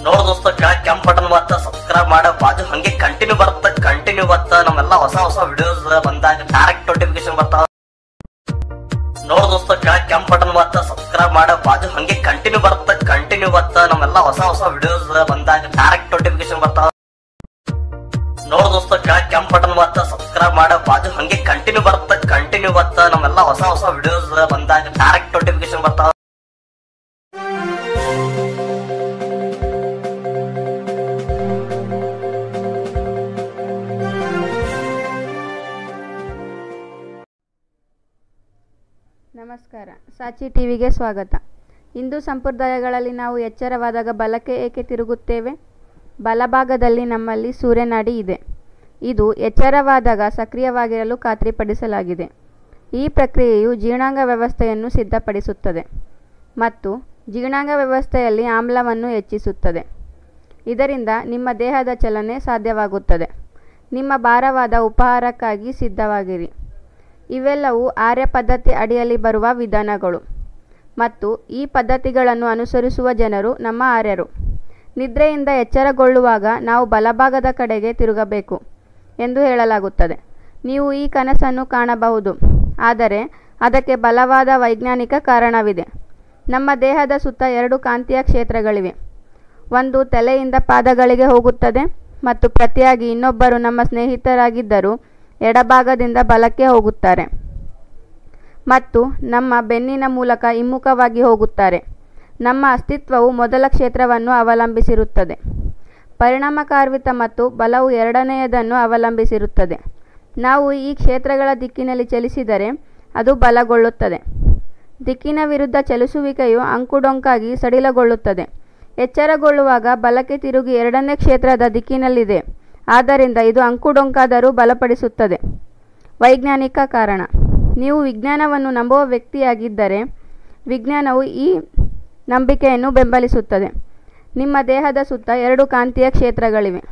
ನೋಡ್ ದೋಸ್ತ ಕೆಳಗ್ ಕೆಂಪ್ ಬಟನ್ ಬತ್ತ ಸಬ್ಸ್ಕ್ರೈಬ್ ಮಾಡ ಬಾಜು ಹಂಗೆ ಕಂಟಿನ್ಯೂ ಬರುತ್ತ ಕಂಟಿನ್ಯೂ ಬತ್ತ ನಮ್ಮೆಲ್ಲ ಹೊಸ ಹೊಸ ವಿಡಿಯೋಸ್ ಬಂದಾಗ ಡೈರೆಕ್ಟ್ ನೋಟಿಫಿಕೇಶನ್ ಬರ್ತಾವ ನೋಡ್ ದೋಸ್ತ ಕೆಳಗ್ ಕೆಂಪ್ ಬಟನ್ ಬತ್ತ ಸಬ್ಸ್ಕ್ರೈಬ್ ಮಾಡ ಬಾಜು ಹಂಗೆ ಕಂಟಿನ್ಯೂ ಬರುತ್ತ ಕಂಟಿನ್ಯೂ ಬತ್ತ ನಮ್ಮೆಲ್ಲ ಹೊಸ ಹೊಸ ವಿಡಿಯೋಸ್ ಬಂದಾಗ ಡೈರೆಕ್ಟ್ ನೋಟಿಫಿಕೇಶನ್ ಬರ್ತಾವ ನೋಡ್ ದೋಸ್ತ ಕೆಳಗ್ ಕೆಂಪ್ ಬಟನ್ ಬತ್ತ ಸಬ್ಸ್ಕ್ರೈಬ್ ಮಾಡ ಬಾಜು ಹಂಗೆ ಕಂಟಿನ್ಯೂ ಬರುತ್ತ ಕಂಟಿನ್ಯೂ ಬತ್ತ ನಮ್ಮೆಲ್ಲ ಹೊಸ ಹೊಸ ವಿಡಿಯೋಸ್ ಬಂದಾಗ ಡೈರೆಕ್ಟ್ ನೋಟಿಫಿಕೇಶನ್ ಬರ್ತಾವ ನಮಸ್ಕಾರ ಸಾಚಿ ಟಿವಿಗೆ ಸ್ವಾಗತ ಹಿಂದೂ ಸಂಪ್ರದಾಯಗಳಲ್ಲಿ ನಾವು ಎಚ್ಚರವಾದಾಗ ಬಲಕ್ಕೆ ಏಕೆ ತಿರುಗುತ್ತೇವೆ ಬಲಭಾಗದಲ್ಲಿ ನಮ್ಮಲ್ಲಿ ಸೂರ್ಯನಾಡಿ ಇದೆ ಇದು ಎಚ್ಚರವಾದಾಗ ಸಕ್ರಿಯವಾಗಿರಲು ಖಾತ್ರಿಪಡಿಸಲಾಗಿದೆ ಈ ಪ್ರಕ್ರಿಯೆಯು ಜೀರ್ಣಾಂಗ ವ್ಯವಸ್ಥೆಯನ್ನು ಸಿದ್ಧಪಡಿಸುತ್ತದೆ ಮತ್ತು ಜೀರ್ಣಾಂಗ ವ್ಯವಸ್ಥೆಯಲ್ಲಿ ಆಮ್ಲವನ್ನು ಹೆಚ್ಚಿಸುತ್ತದೆ ಇದರಿಂದ ನಿಮ್ಮ ದೇಹದ ಚಲನೆ ಸಾಧ್ಯವಾಗುತ್ತದೆ ನಿಮ್ಮ ಭಾರವಾದ ಉಪಹಾರಕ್ಕಾಗಿ ಸಿದ್ಧವಾಗಿರಿ ಇವೆಲ್ಲವೂ ಆರ್ಯ ಪದ್ಧತಿ ಅಡಿಯಲ್ಲಿ ಬರುವ ವಿಧಾನಗಳು ಮತ್ತು ಈ ಪದ್ಧತಿಗಳನ್ನು ಅನುಸರಿಸುವ ಜನರು ನಮ್ಮ ಆರ್ಯರು ನಿದ್ರೆಯಿಂದ ಎಚ್ಚರಗೊಳ್ಳುವಾಗ ನಾವು ಬಲಭಾಗದ ಕಡೆಗೆ ತಿರುಗಬೇಕು ಎಂದು ಹೇಳಲಾಗುತ್ತದೆ ನೀವು ಈ ಕನಸನ್ನು ಕಾಣಬಹುದು ಆದರೆ ಅದಕ್ಕೆ ಬಲವಾದ ವೈಜ್ಞಾನಿಕ ಕಾರಣವಿದೆ ನಮ್ಮ ದೇಹದ ಸುತ್ತ ಎರಡು ಕಾಂತೀಯ ಕ್ಷೇತ್ರಗಳಿವೆ ಒಂದು ತಲೆಯಿಂದ ಪಾದಗಳಿಗೆ ಹೋಗುತ್ತದೆ ಮತ್ತು ಪ್ರತಿಯಾಗಿ ಇನ್ನೊಬ್ಬರು ನಮ್ಮ ಸ್ನೇಹಿತರಾಗಿದ್ದರೂ ಎಡಭಾಗದಿಂದ ಬಲಕ್ಕೆ ಹೋಗುತ್ತಾರೆ ಮತ್ತು ನಮ್ಮ ಬೆನ್ನಿನ ಮೂಲಕ ಹಿಮ್ಮುಖವಾಗಿ ಹೋಗುತ್ತಾರೆ ನಮ್ಮ ಅಸ್ತಿತ್ವವು ಮೊದಲ ಕ್ಷೇತ್ರವನ್ನು ಅವಲಂಬಿಸಿರುತ್ತದೆ ಪರಿಣಾಮಕಾರಿತ ಮತ್ತು ಬಲವು ಎರಡನೆಯದನ್ನು ಅವಲಂಬಿಸಿರುತ್ತದೆ ನಾವು ಈ ಕ್ಷೇತ್ರಗಳ ದಿಕ್ಕಿನಲ್ಲಿ ಚಲಿಸಿದರೆ ಅದು ಬಲಗೊಳ್ಳುತ್ತದೆ ದಿಕ್ಕಿನ ವಿರುದ್ಧ ಚಲಿಸುವಿಕೆಯು ಅಂಕುಡೊಂಕಾಗಿ ಸಡಿಲಗೊಳ್ಳುತ್ತದೆ ಎಚ್ಚರಗೊಳ್ಳುವಾಗ ಬಲಕ್ಕೆ ತಿರುಗಿ ಎರಡನೇ ಕ್ಷೇತ್ರದ ದಿಕ್ಕಿನಲ್ಲಿದೆ ಆದ್ದರಿಂದ ಇದು ಅಂಕುಡೊಂಕಾದರೂ ಬಲಪಡಿಸುತ್ತದೆ ವೈಜ್ಞಾನಿಕ ಕಾರಣ ನೀವು ವಿಜ್ಞಾನವನ್ನು ನಂಬುವ ವ್ಯಕ್ತಿಯಾಗಿದ್ದರೆ ವಿಜ್ಞಾನವು ಈ ನಂಬಿಕೆಯನ್ನು ಬೆಂಬಲಿಸುತ್ತದೆ ನಿಮ್ಮ ದೇಹದ ಸುತ್ತ ಎರಡು ಕಾಂತೀಯ ಕ್ಷೇತ್ರಗಳಿವೆ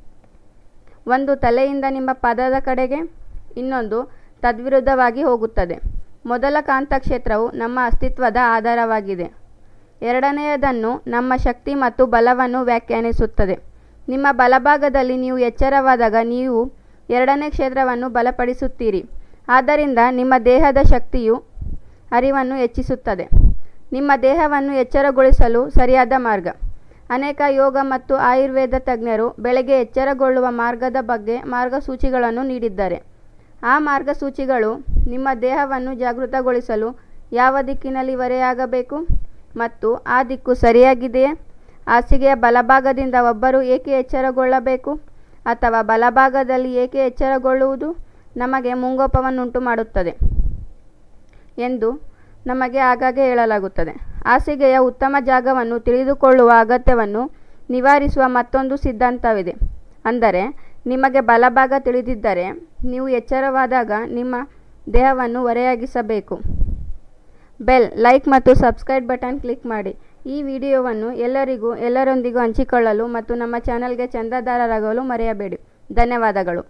ಒಂದು ತಲೆಯಿಂದ ನಿಮ್ಮ ಪಾದದ ಕಡೆಗೆ ಇನ್ನೊಂದು ತದ್ವಿರುದ್ಧವಾಗಿ ಹೋಗುತ್ತದೆ ಮೊದಲ ಕಾಂತಕ್ಷೇತ್ರವು ನಮ್ಮ ಅಸ್ತಿತ್ವದ ಆಧಾರವಾಗಿದೆ ಎರಡನೆಯದನ್ನು ನಮ್ಮ ಶಕ್ತಿ ಮತ್ತು ಬಲವನ್ನು ವ್ಯಾಖ್ಯಾನಿಸುತ್ತದೆ ನಿಮ್ಮ ಬಲಭಾಗದಲ್ಲಿ ನೀವು ಎಚ್ಚರವಾದಾಗ ನೀವು ಎರಡನೇ ಕ್ಷೇತ್ರವನ್ನು ಬಲಪಡಿಸುತ್ತೀರಿ ಆದ್ದರಿಂದ ನಿಮ್ಮ ದೇಹದ ಶಕ್ತಿಯು ಅರಿವನ್ನು ಹೆಚ್ಚಿಸುತ್ತದೆ ನಿಮ್ಮ ದೇಹವನ್ನು ಎಚ್ಚರಗೊಳಿಸಲು ಸರಿಯಾದ ಮಾರ್ಗ ಅನೇಕ ಯೋಗ ಮತ್ತು ಆಯುರ್ವೇದ ತಜ್ಞರು ಬೆಳಗ್ಗೆ ಎಚ್ಚರಗೊಳ್ಳುವ ಮಾರ್ಗದ ಬಗ್ಗೆ ಮಾರ್ಗಸೂಚಿಗಳನ್ನು ನೀಡಿದ್ದಾರೆ ಆ ಮಾರ್ಗಸೂಚಿಗಳು ನಿಮ್ಮ ದೇಹವನ್ನು ಜಾಗೃತಗೊಳಿಸಲು ಯಾವ ದಿಕ್ಕಿನಲ್ಲಿ ಹೊರೆಯಾಗಬೇಕು ಮತ್ತು ಆ ದಿಕ್ಕು ಸರಿಯಾಗಿದೆಯೇ ಹಾಸಿಗೆಯ ಬಲಭಾಗದಿಂದ ಒಬ್ಬರು ಏಕೆ ಎಚ್ಚರಗೊಳ್ಳಬೇಕು ಅಥವಾ ಬಲಭಾಗದಲ್ಲಿ ಏಕೆ ಎಚ್ಚರಗೊಳ್ಳುವುದು ನಮಗೆ ಮುಂಗೋಪವನ್ನುಂಟು ಮಾಡುತ್ತದೆ ಎಂದು ನಮಗೆ ಆಗಾಗ್ಗೆ ಹೇಳಲಾಗುತ್ತದೆ ಹಾಸಿಗೆಯ ಉತ್ತಮ ಜಾಗವನ್ನು ತಿಳಿದುಕೊಳ್ಳುವ ಅಗತ್ಯವನ್ನು ನಿವಾರಿಸುವ ಮತ್ತೊಂದು ಸಿದ್ಧಾಂತವಿದೆ ಅಂದರೆ ನಿಮಗೆ ಬಲಭಾಗ ತಿಳಿದಿದ್ದರೆ ನೀವು ಎಚ್ಚರವಾದಾಗ ನಿಮ್ಮ ದೇಹವನ್ನು ಹೊರೆಯಾಗಿಸಬೇಕು ಬೆಲ್ ಲೈಕ್ ಮತ್ತು ಸಬ್ಸ್ಕ್ರೈಬ್ ಬಟನ್ ಕ್ಲಿಕ್ ಮಾಡಿ ಈ ವಿಡಿಯೋವನ್ನು ಎಲ್ಲರಿಗೂ ಎಲ್ಲರೊಂದಿಗೂ ಹಂಚಿಕೊಳ್ಳಲು ಮತ್ತು ನಮ್ಮ ಚಾನಲ್ಗೆ ಚಂದಾದಾರರಾಗಲು ಮರೆಯಬೇಡಿ ಧನ್ಯವಾದಗಳು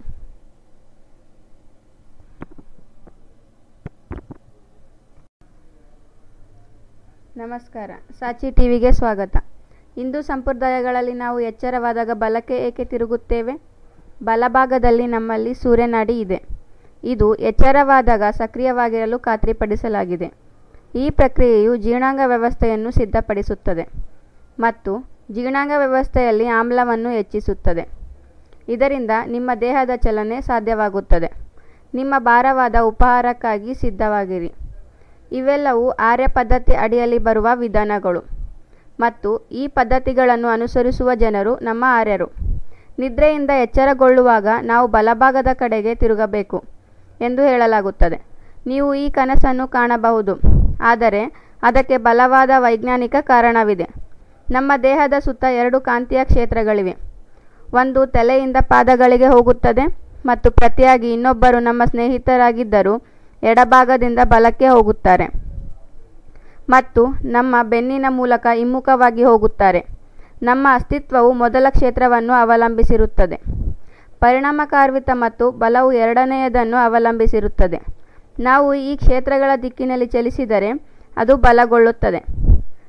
ನಮಸ್ಕಾರ ಸಾಚಿ ಟಿವಿಗೆ ಸ್ವಾಗತ ಹಿಂದೂ ಸಂಪ್ರದಾಯಗಳಲ್ಲಿ ನಾವು ಎಚ್ಚರವಾದಾಗ ಬಲಕ್ಕೆ ಏಕೆ ತಿರುಗುತ್ತೇವೆ ಬಲಭಾಗದಲ್ಲಿ ನಮ್ಮಲ್ಲಿ ಸೂರ್ಯನಾಡಿ ಇದೆ ಇದು ಎಚ್ಚರವಾದಾಗ ಸಕ್ರಿಯವಾಗಿರಲು ಖಾತ್ರಿಪಡಿಸಲಾಗಿದೆ ಈ ಪ್ರಕ್ರಿಯೆಯು ಜೀರ್ಣಾಂಗ ವ್ಯವಸ್ಥೆಯನ್ನು ಸಿದ್ಧಪಡಿಸುತ್ತದೆ ಮತ್ತು ಜೀರ್ಣಾಂಗ ವ್ಯವಸ್ಥೆಯಲ್ಲಿ ಆಮ್ಲವನ್ನು ಹೆಚ್ಚಿಸುತ್ತದೆ ಇದರಿಂದ ನಿಮ್ಮ ದೇಹದ ಚಲನೆ ಸಾಧ್ಯವಾಗುತ್ತದೆ ನಿಮ್ಮ ಭಾರವಾದ ಉಪಹಾರಕ್ಕಾಗಿ ಸಿದ್ಧವಾಗಿರಿ ಇವೆಲ್ಲವೂ ಆರ್ಯ ಪದ್ಧತಿ ಅಡಿಯಲ್ಲಿ ಬರುವ ವಿಧಾನಗಳು ಮತ್ತು ಈ ಪದ್ಧತಿಗಳನ್ನು ಅನುಸರಿಸುವ ಜನರು ನಮ್ಮ ಆರ್ಯರು ನಿದ್ರೆಯಿಂದ ಎಚ್ಚರಗೊಳ್ಳುವಾಗ ನಾವು ಬಲಭಾಗದ ಕಡೆಗೆ ತಿರುಗಬೇಕು ಎಂದು ಹೇಳಲಾಗುತ್ತದೆ ನೀವು ಈ ಕನಸನ್ನು ಕಾಣಬಹುದು ಆದರೆ ಅದಕ್ಕೆ ಬಲವಾದ ವೈಜ್ಞಾನಿಕ ಕಾರಣವಿದೆ ನಮ್ಮ ದೇಹದ ಸುತ್ತ ಎರಡು ಕಾಂತೀಯ ಕ್ಷೇತ್ರಗಳಿವೆ ಒಂದು ತಲೆಯಿಂದ ಪಾದಗಳಿಗೆ ಹೋಗುತ್ತದೆ ಮತ್ತು ಪ್ರತಿಯಾಗಿ ಇನ್ನೊಬ್ಬರು ನಮ್ಮ ಸ್ನೇಹಿತರಾಗಿದ್ದರೂ ಎಡಭಾಗದಿಂದ ಬಲಕ್ಕೆ ಹೋಗುತ್ತಾರೆ ಮತ್ತು ನಮ್ಮ ಬೆನ್ನಿನ ಮೂಲಕ ಹಿಮ್ಮುಖವಾಗಿ ಹೋಗುತ್ತಾರೆ ನಮ್ಮ ಅಸ್ತಿತ್ವವು ಮೊದಲ ಕ್ಷೇತ್ರವನ್ನು ಅವಲಂಬಿಸಿರುತ್ತದೆ ಪರಿಣಾಮಕಾರಿತ ಮತ್ತು ಬಲವು ಎರಡನೆಯದನ್ನು ಅವಲಂಬಿಸಿರುತ್ತದೆ ನಾವು ಈ ಕ್ಷೇತ್ರಗಳ ದಿಕ್ಕಿನಲ್ಲಿ ಚಲಿಸಿದರೆ ಅದು ಬಲಗೊಳ್ಳುತ್ತದೆ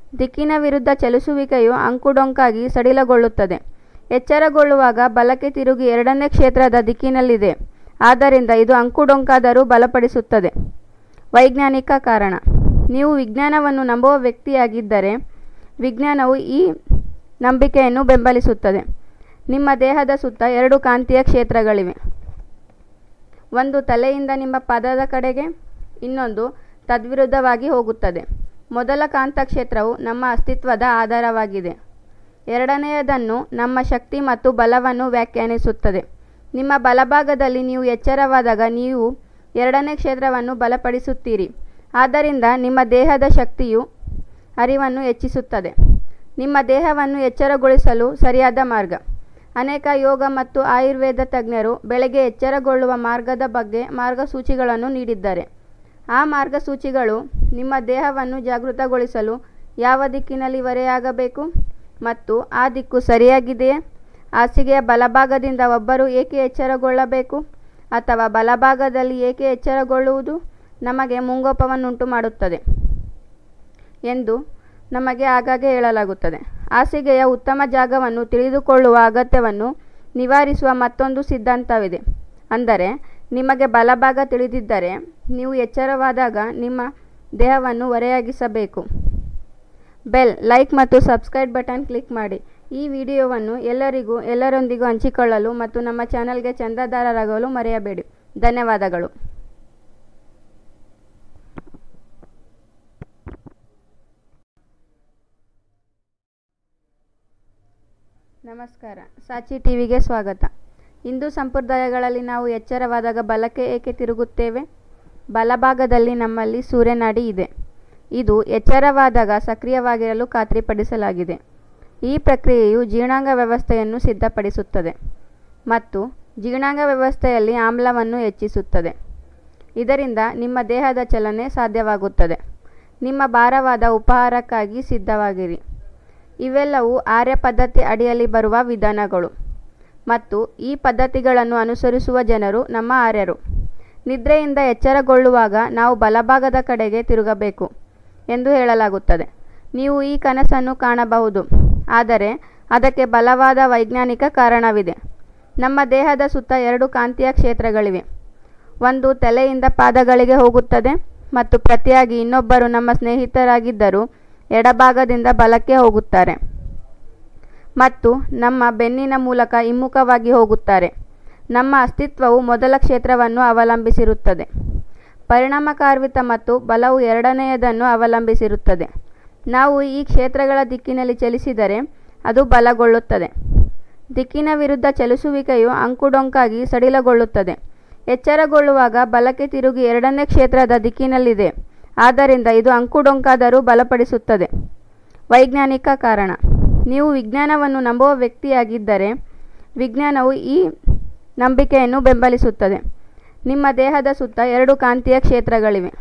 ದಿಕ್ಕಿನ ವಿರುದ್ಧ ಚಲಿಸುವಿಕೆಯು ಅಂಕುಡೊಂಕಾಗಿ ಸಡಿಲಗೊಳ್ಳುತ್ತದೆ ಎಚ್ಚರಗೊಳ್ಳುವಾಗ ಬಲಕ್ಕೆ ತಿರುಗಿ ಎರಡನೇ ಕ್ಷೇತ್ರದ ದಿಕ್ಕಿನಲ್ಲಿದೆ ಆದ್ದರಿಂದ ಇದು ಅಂಕುಡೊಂಕಾದರೂ ಬಲಪಡಿಸುತ್ತದೆ ವೈಜ್ಞಾನಿಕ ಕಾರಣ ನೀವು ವಿಜ್ಞಾನವನ್ನು ನಂಬುವ ವ್ಯಕ್ತಿಯಾಗಿದ್ದರೆ ವಿಜ್ಞಾನವು ಈ ನಂಬಿಕೆಯನ್ನು ಬೆಂಬಲಿಸುತ್ತದೆ ನಿಮ್ಮ ದೇಹದ ಸುತ್ತ ಎರಡು ಕಾಂತೀಯ ಕ್ಷೇತ್ರಗಳಿವೆ ಒಂದು ತಲೆಯಿಂದ ನಿಮ್ಮ ಪಾದದ ಕಡೆಗೆ ಇನ್ನೊಂದು ತದ್ವಿರುದ್ಧವಾಗಿ ಹೋಗುತ್ತದೆ ಮೊದಲ ಕಾಂತಕ್ಷೇತ್ರವು ನಮ್ಮ ಅಸ್ತಿತ್ವದ ಆಧಾರವಾಗಿದೆ ಎರಡನೆಯದನ್ನು ನಮ್ಮ ಶಕ್ತಿ ಮತ್ತು ಬಲವನ್ನು ವ್ಯಾಖ್ಯಾನಿಸುತ್ತದೆ ನಿಮ್ಮ ಬಲಭಾಗದಲ್ಲಿ ನೀವು ಎಚ್ಚರವಾದಾಗ ನೀವು ಎರಡನೇ ಕ್ಷೇತ್ರವನ್ನು ಬಲಪಡಿಸುತ್ತೀರಿ ಆದ್ದರಿಂದ ನಿಮ್ಮ ದೇಹದ ಶಕ್ತಿಯು ಅರಿವನ್ನು ಹೆಚ್ಚಿಸುತ್ತದೆ ನಿಮ್ಮ ದೇಹವನ್ನು ಎಚ್ಚರಗೊಳಿಸಲು ಸರಿಯಾದ ಮಾರ್ಗ ಅನೇಕ ಯೋಗ ಮತ್ತು ಆಯುರ್ವೇದ ತಜ್ಞರು ಬೆಳಗ್ಗೆ ಎಚ್ಚರಗೊಳ್ಳುವ ಮಾರ್ಗದ ಬಗ್ಗೆ ಮಾರ್ಗಸೂಚಿಗಳನ್ನು ನೀಡಿದ್ದಾರೆ ಆ ಮಾರ್ಗಸೂಚಿಗಳು ನಿಮ್ಮ ದೇಹವನ್ನು ಜಾಗೃತಗೊಳಿಸಲು ಯಾವ ದಿಕ್ಕಿನಲ್ಲಿ ಹೊರೆಯಾಗಬೇಕು ಮತ್ತು ಆ ದಿಕ್ಕು ಸರಿಯಾಗಿದೆಯೇ ಹಾಸಿಗೆಯ ಬಲಭಾಗದಿಂದ ಒಬ್ಬರು ಏಕೆ ಎಚ್ಚರಗೊಳ್ಳಬೇಕು ಅಥವಾ ಬಲಭಾಗದಲ್ಲಿ ಏಕೆ ಎಚ್ಚರಗೊಳ್ಳುವುದು ನಮಗೆ ಮುಂಗೋಪವನ್ನುಂಟು ಮಾಡುತ್ತದೆ ಎಂದು ನಮಗೆ ಆಗಾಗ್ಗೆ ಹೇಳಲಾಗುತ್ತದೆ ಹಾಸಿಗೆಯ ಉತ್ತಮ ಜಾಗವನ್ನು ತಿಳಿದುಕೊಳ್ಳುವ ಅಗತ್ಯವನ್ನು ನಿವಾರಿಸುವ ಮತ್ತೊಂದು ಸಿದ್ಧಾಂತವಿದೆ ಅಂದರೆ ನಿಮಗೆ ಬಲಭಾಗ ತಿಳಿದಿದ್ದರೆ ನೀವು ಎಚ್ಚರವಾದಾಗ ನಿಮ್ಮ ದೇಹವನ್ನು ಹೊರೆಯಾಗಿಸಬೇಕು ಬೆಲ್ ಲೈಕ್ ಮತ್ತು ಸಬ್ಸ್ಕ್ರೈಬ್ ಬಟನ್ ಕ್ಲಿಕ್ ಮಾಡಿ ಈ ವಿಡಿಯೋವನ್ನು ಎಲ್ಲರಿಗೂ ಎಲ್ಲರೊಂದಿಗೂ ಹಂಚಿಕೊಳ್ಳಲು ಮತ್ತು ನಮ್ಮ ಚಾನಲ್ಗೆ ಚಂದಾದಾರರಾಗಲು ಮರೆಯಬೇಡಿ ಧನ್ಯವಾದಗಳು ನಮಸ್ಕಾರ ಸಾಚಿ ಟಿವಿಗೆ ಸ್ವಾಗತ ಹಿಂದೂ ಸಂಪ್ರದಾಯಗಳಲ್ಲಿ ನಾವು ಎಚ್ಚರವಾದಾಗ ಬಲಕ್ಕೆ ಏಕೆ ತಿರುಗುತ್ತೇವೆ ಬಲಭಾಗದಲ್ಲಿ ನಮ್ಮಲ್ಲಿ ಸೂರ್ಯನಾಡಿ ಇದೆ ಇದು ಎಚ್ಚರವಾದಾಗ ಸಕ್ರಿಯವಾಗಿರಲು ಖಾತ್ರಿಪಡಿಸಲಾಗಿದೆ ಈ ಪ್ರಕ್ರಿಯೆಯು ಜೀರ್ಣಾಂಗ ವ್ಯವಸ್ಥೆಯನ್ನು ಸಿದ್ಧಪಡಿಸುತ್ತದೆ ಮತ್ತು ಜೀರ್ಣಾಂಗ ವ್ಯವಸ್ಥೆಯಲ್ಲಿ ಆಮ್ಲವನ್ನು ಹೆಚ್ಚಿಸುತ್ತದೆ ಇದರಿಂದ ನಿಮ್ಮ ದೇಹದ ಚಲನೆ ಸಾಧ್ಯವಾಗುತ್ತದೆ ನಿಮ್ಮ ಭಾರವಾದ ಉಪಹಾರಕ್ಕಾಗಿ ಸಿದ್ಧವಾಗಿರಿ ಇವೆಲ್ಲವೂ ಆರ್ಯ ಪದ್ಧತಿ ಅಡಿಯಲ್ಲಿ ಬರುವ ವಿಧಾನಗಳು ಮತ್ತು ಈ ಪದ್ಧತಿಗಳನ್ನು ಅನುಸರಿಸುವ ಜನರು ನಮ್ಮ ಆರ್ಯರು ನಿದ್ರೆಯಿಂದ ಎಚ್ಚರಗೊಳ್ಳುವಾಗ ನಾವು ಬಲಭಾಗದ ಕಡೆಗೆ ತಿರುಗಬೇಕು ಎಂದು ಹೇಳಲಾಗುತ್ತದೆ ನೀವು ಈ ಕನಸನ್ನು ಕಾಣಬಹುದು ಆದರೆ ಅದಕ್ಕೆ ಬಲವಾದ ವೈಜ್ಞಾನಿಕ ಕಾರಣವಿದೆ ನಮ್ಮ ದೇಹದ ಸುತ್ತ ಎರಡು ಕಾಂತೀಯ ಕ್ಷೇತ್ರಗಳಿವೆ ಒಂದು ತಲೆಯಿಂದ ಪಾದಗಳಿಗೆ ಹೋಗುತ್ತದೆ ಮತ್ತು ಪ್ರತಿಯಾಗಿ ಇನ್ನೊಬ್ಬರು ನಮ್ಮ ಸ್ನೇಹಿತರಾಗಿದ್ದರೂ ಎಡಭಾಗದಿಂದ ಬಲಕ್ಕೆ ಹೋಗುತ್ತಾರೆ ಮತ್ತು ನಮ್ಮ ಬೆನ್ನಿನ ಮೂಲಕ ಹಿಮ್ಮುಖವಾಗಿ ಹೋಗುತ್ತಾರೆ ನಮ್ಮ ಅಸ್ತಿತ್ವವು ಮೊದಲ ಕ್ಷೇತ್ರವನ್ನು ಅವಲಂಬಿಸಿರುತ್ತದೆ ಪರಿಣಾಮಕಾರಿತ ಮತ್ತು ಬಲವು ಎರಡನೆಯದನ್ನು ಅವಲಂಬಿಸಿರುತ್ತದೆ ನಾವು ಈ ಕ್ಷೇತ್ರಗಳ ದಿಕ್ಕಿನಲ್ಲಿ ಚಲಿಸಿದರೆ ಅದು ಬಲಗೊಳ್ಳುತ್ತದೆ ದಿಕ್ಕಿನ ವಿರುದ್ಧ ಚಲಿಸುವಿಕೆಯು ಅಂಕುಡೊಂಕಾಗಿ ಸಡಿಲಗೊಳ್ಳುತ್ತದೆ ಎಚ್ಚರಗೊಳ್ಳುವಾಗ ಬಲಕ್ಕೆ ತಿರುಗಿ ಎರಡನೇ ಕ್ಷೇತ್ರದ ದಿಕ್ಕಿನಲ್ಲಿದೆ ಆದ್ದರಿಂದ ಇದು ಅಂಕುಡೊಂಕಾದರೂ ಬಲಪಡಿಸುತ್ತದೆ ವೈಜ್ಞಾನಿಕ ಕಾರಣ ನೀವು ವಿಜ್ಞಾನವನ್ನು ನಂಬುವ ವ್ಯಕ್ತಿಯಾಗಿದ್ದರೆ ವಿಜ್ಞಾನವು ಈ ನಂಬಿಕೆಯನ್ನು ಬೆಂಬಲಿಸುತ್ತದೆ ನಿಮ್ಮ ದೇಹದ ಸುತ್ತ ಎರಡು ಕಾಂತೀಯ ಕ್ಷೇತ್ರಗಳಿವೆ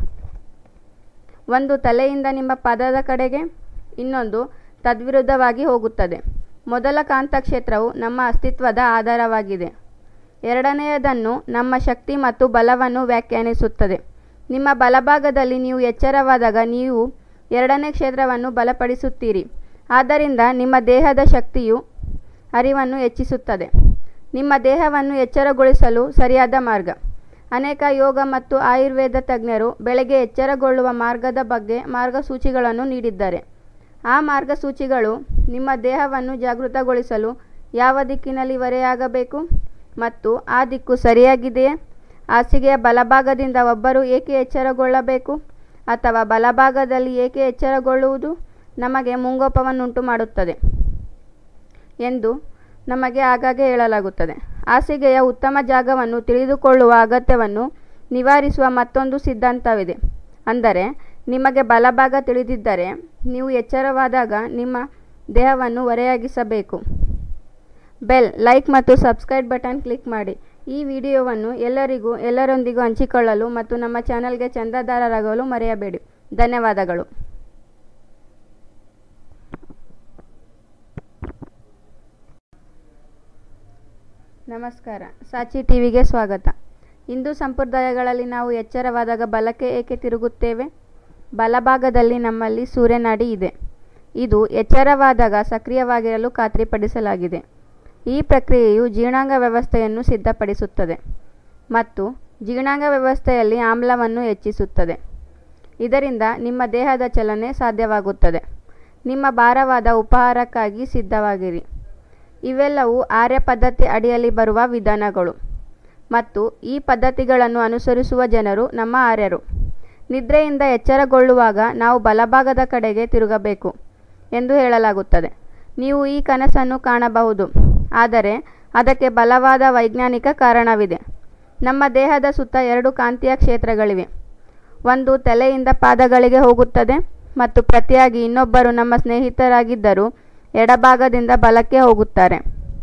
ಒಂದು ತಲೆಯಿಂದ ನಿಮ್ಮ ಪಾದದ ಕಡೆಗೆ ಇನ್ನೊಂದು ತದ್ವಿರುದ್ಧವಾಗಿ ಹೋಗುತ್ತದೆ ಮೊದಲ ಕಾಂತಕ್ಷೇತ್ರವು ನಮ್ಮ ಅಸ್ತಿತ್ವದ ಆಧಾರವಾಗಿದೆ ಎರಡನೆಯದನ್ನು ನಮ್ಮ ಶಕ್ತಿ ಮತ್ತು ಬಲವನ್ನು ವ್ಯಾಖ್ಯಾನಿಸುತ್ತದೆ ನಿಮ್ಮ ಬಲಭಾಗದಲ್ಲಿ ನೀವು ಎಚ್ಚರವಾದಾಗ ನೀವು ಎರಡನೇ ಕ್ಷೇತ್ರವನ್ನು ಬಲಪಡಿಸುತ್ತೀರಿ ಆದ್ದರಿಂದ ನಿಮ್ಮ ದೇಹದ ಶಕ್ತಿಯು ಅರಿವನ್ನು ಹೆಚ್ಚಿಸುತ್ತದೆ ನಿಮ್ಮ ದೇಹವನ್ನು ಎಚ್ಚರಗೊಳಿಸಲು ಸರಿಯಾದ ಮಾರ್ಗ ಅನೇಕ ಯೋಗ ಮತ್ತು ಆಯುರ್ವೇದ ತಜ್ಞರು ಬೆಳಗ್ಗೆ ಎಚ್ಚರಗೊಳ್ಳುವ ಮಾರ್ಗದ ಬಗ್ಗೆ ಮಾರ್ಗಸೂಚಿಗಳನ್ನು ನೀಡಿದ್ದಾರೆ ಆ ಮಾರ್ಗಸೂಚಿಗಳು ನಿಮ್ಮ ದೇಹವನ್ನು ಜಾಗೃತಗೊಳಿಸಲು ಯಾವ ದಿಕ್ಕಿನಲ್ಲಿ ಹೊರೆಯಾಗಬೇಕು ಮತ್ತು ಆ ದಿಕ್ಕು ಸರಿಯಾಗಿದೆಯೇ ಹಾಸಿಗೆಯ ಬಲಭಾಗದಿಂದ ಒಬ್ಬರು ಏಕೆ ಎಚ್ಚರಗೊಳ್ಳಬೇಕು ಅಥವಾ ಬಲಭಾಗದಲ್ಲಿ ಏಕೆ ಎಚ್ಚರಗೊಳ್ಳುವುದು ನಮಗೆ ಮುಂಗೋಪವನ್ನುಂಟು ಮಾಡುತ್ತದೆ ಎಂದು ನಮಗೆ ಆಗಾಗ್ಗೆ ಹೇಳಲಾಗುತ್ತದೆ ಹಾಸಿಗೆಯ ಉತ್ತಮ ಜಾಗವನ್ನು ತಿಳಿದುಕೊಳ್ಳುವ ಅಗತ್ಯವನ್ನು ನಿವಾರಿಸುವ ಮತ್ತೊಂದು ಸಿದ್ಧಾಂತವಿದೆ ಅಂದರೆ ನಿಮಗೆ ಬಲಭಾಗ ತಿಳಿದಿದ್ದರೆ ನೀವು ಎಚ್ಚರವಾದಾಗ ನಿಮ್ಮ ದೇಹವನ್ನು ಹೊರೆಯಾಗಿಸಬೇಕು ಬೆಲ್ ಲೈಕ್ ಮತ್ತು ಸಬ್ಸ್ಕ್ರೈಬ್ ಬಟನ್ ಕ್ಲಿಕ್ ಮಾಡಿ ಈ ವಿಡಿಯೋವನ್ನು ಎಲ್ಲರಿಗೂ ಎಲ್ಲರೊಂದಿಗೂ ಹಂಚಿಕೊಳ್ಳಲು ಮತ್ತು ನಮ್ಮ ಚಾನಲ್ಗೆ ಚಂದಾದಾರರಾಗಲು ಮರೆಯಬೇಡಿ ಧನ್ಯವಾದಗಳು ನಮಸ್ಕಾರ ಸಾಚಿ ಟಿವಿಗೆ ಸ್ವಾಗತ ಹಿಂದೂ ಸಂಪ್ರದಾಯಗಳಲ್ಲಿ ನಾವು ಎಚ್ಚರವಾದಾಗ ಬಲಕ್ಕೆ ಏಕೆ ತಿರುಗುತ್ತೇವೆ ಬಲಭಾಗದಲ್ಲಿ ನಮ್ಮಲ್ಲಿ ಸೂರ್ಯನಾಡಿ ಇದೆ ಇದು ಎಚ್ಚರವಾದಾಗ ಸಕ್ರಿಯವಾಗಿರಲು ಖಾತ್ರಿಪಡಿಸಲಾಗಿದೆ ಈ ಪ್ರಕ್ರಿಯೆಯು ಜೀರ್ಣಾಂಗ ವ್ಯವಸ್ಥೆಯನ್ನು ಸಿದ್ಧಪಡಿಸುತ್ತದೆ ಮತ್ತು ಜೀರ್ಣಾಂಗ ವ್ಯವಸ್ಥೆಯಲ್ಲಿ ಆಮ್ಲವನ್ನು ಹೆಚ್ಚಿಸುತ್ತದೆ ಇದರಿಂದ ನಿಮ್ಮ ದೇಹದ ಚಲನೆ ಸಾಧ್ಯವಾಗುತ್ತದೆ ನಿಮ್ಮ ಭಾರವಾದ ಉಪಹಾರಕ್ಕಾಗಿ ಸಿದ್ಧವಾಗಿರಿ ಇವೆಲ್ಲವೂ ಆರ್ಯ ಪದ್ಧತಿ ಅಡಿಯಲ್ಲಿ ಬರುವ ವಿಧಾನಗಳು ಮತ್ತು ಈ ಪದ್ಧತಿಗಳನ್ನು ಅನುಸರಿಸುವ ಜನರು ನಮ್ಮ ಆರ್ಯರು ನಿದ್ರೆಯಿಂದ ಎಚ್ಚರಗೊಳ್ಳುವಾಗ ನಾವು ಬಲಭಾಗದ ಕಡೆಗೆ ತಿರುಗಬೇಕು ಎಂದು ಹೇಳಲಾಗುತ್ತದೆ ನೀವು ಈ ಕನಸನ್ನು ಕಾಣಬಹುದು ಆದರೆ ಅದಕ್ಕೆ ಬಲವಾದ ವೈಜ್ಞಾನಿಕ ಕಾರಣವಿದೆ ನಮ್ಮ ದೇಹದ ಸುತ್ತ ಎರಡು ಕಾಂತೀಯ ಕ್ಷೇತ್ರಗಳಿವೆ ಒಂದು ತಲೆಯಿಂದ ಪಾದಗಳಿಗೆ ಹೋಗುತ್ತದೆ ಮತ್ತು ಪ್ರತಿಯಾಗಿ ಇನ್ನೊಬ್ಬರು ನಮ್ಮ ಸ್ನೇಹಿತರಾಗಿದ್ದರೂ ಎಡಭಾಗದಿಂದ ಬಲಕ್ಕೆ ಹೋಗುತ್ತಾರೆ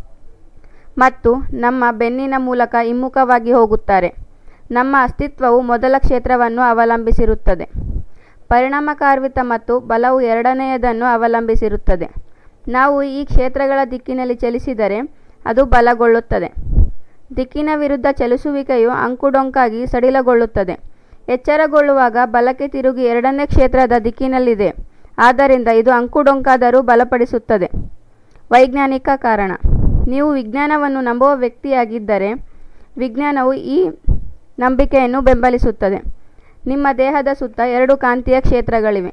ಮತ್ತು ನಮ್ಮ ಬೆನ್ನಿನ ಮೂಲಕ ಹಿಮ್ಮುಖವಾಗಿ ಹೋಗುತ್ತಾರೆ ನಮ್ಮ ಅಸ್ತಿತ್ವವು ಮೊದಲ ಕ್ಷೇತ್ರವನ್ನು ಅವಲಂಬಿಸಿರುತ್ತದೆ ಪರಿಣಾಮಕಾರಿತ್ವ ಮತ್ತು ಬಲವು ಎರಡನೆಯದನ್ನು ಅವಲಂಬಿಸಿರುತ್ತದೆ ನಾವು ಈ ಕ್ಷೇತ್ರಗಳ ದಿಕ್ಕಿನಲ್ಲಿ ಚಲಿಸಿದರೆ ಅದು ಬಲಗೊಳ್ಳುತ್ತದೆ ದಿಕ್ಕಿನ ವಿರುದ್ಧ ಚಲಿಸುವಿಕೆಯು ಅಂಕುಡೊಂಕಾಗಿ ಸಡಿಲಗೊಳ್ಳುತ್ತದೆ ಎಚ್ಚರಗೊಳ್ಳುವಾಗ ಬಲಕ್ಕೆ ತಿರುಗಿ ಎರಡನೇ ಕ್ಷೇತ್ರದ ದಿಕ್ಕಿನಲ್ಲಿದೆ ಆದ್ದರಿಂದ ಇದು ಅಂಕುಡೊಂಕಾದರೂ ಬಲಪಡಿಸುತ್ತದೆ ವೈಜ್ಞಾನಿಕ ಕಾರಣ ನೀವು ವಿಜ್ಞಾನವನ್ನು ನಂಬುವ ವ್ಯಕ್ತಿಯಾಗಿದ್ದರೆ ವಿಜ್ಞಾನವು ಈ ನಂಬಿಕೆಯನ್ನು ಬೆಂಬಲಿಸುತ್ತದೆ ನಿಮ್ಮ ದೇಹದ ಸುತ್ತ ಎರಡು ಕಾಂತೀಯ ಕ್ಷೇತ್ರಗಳಿವೆ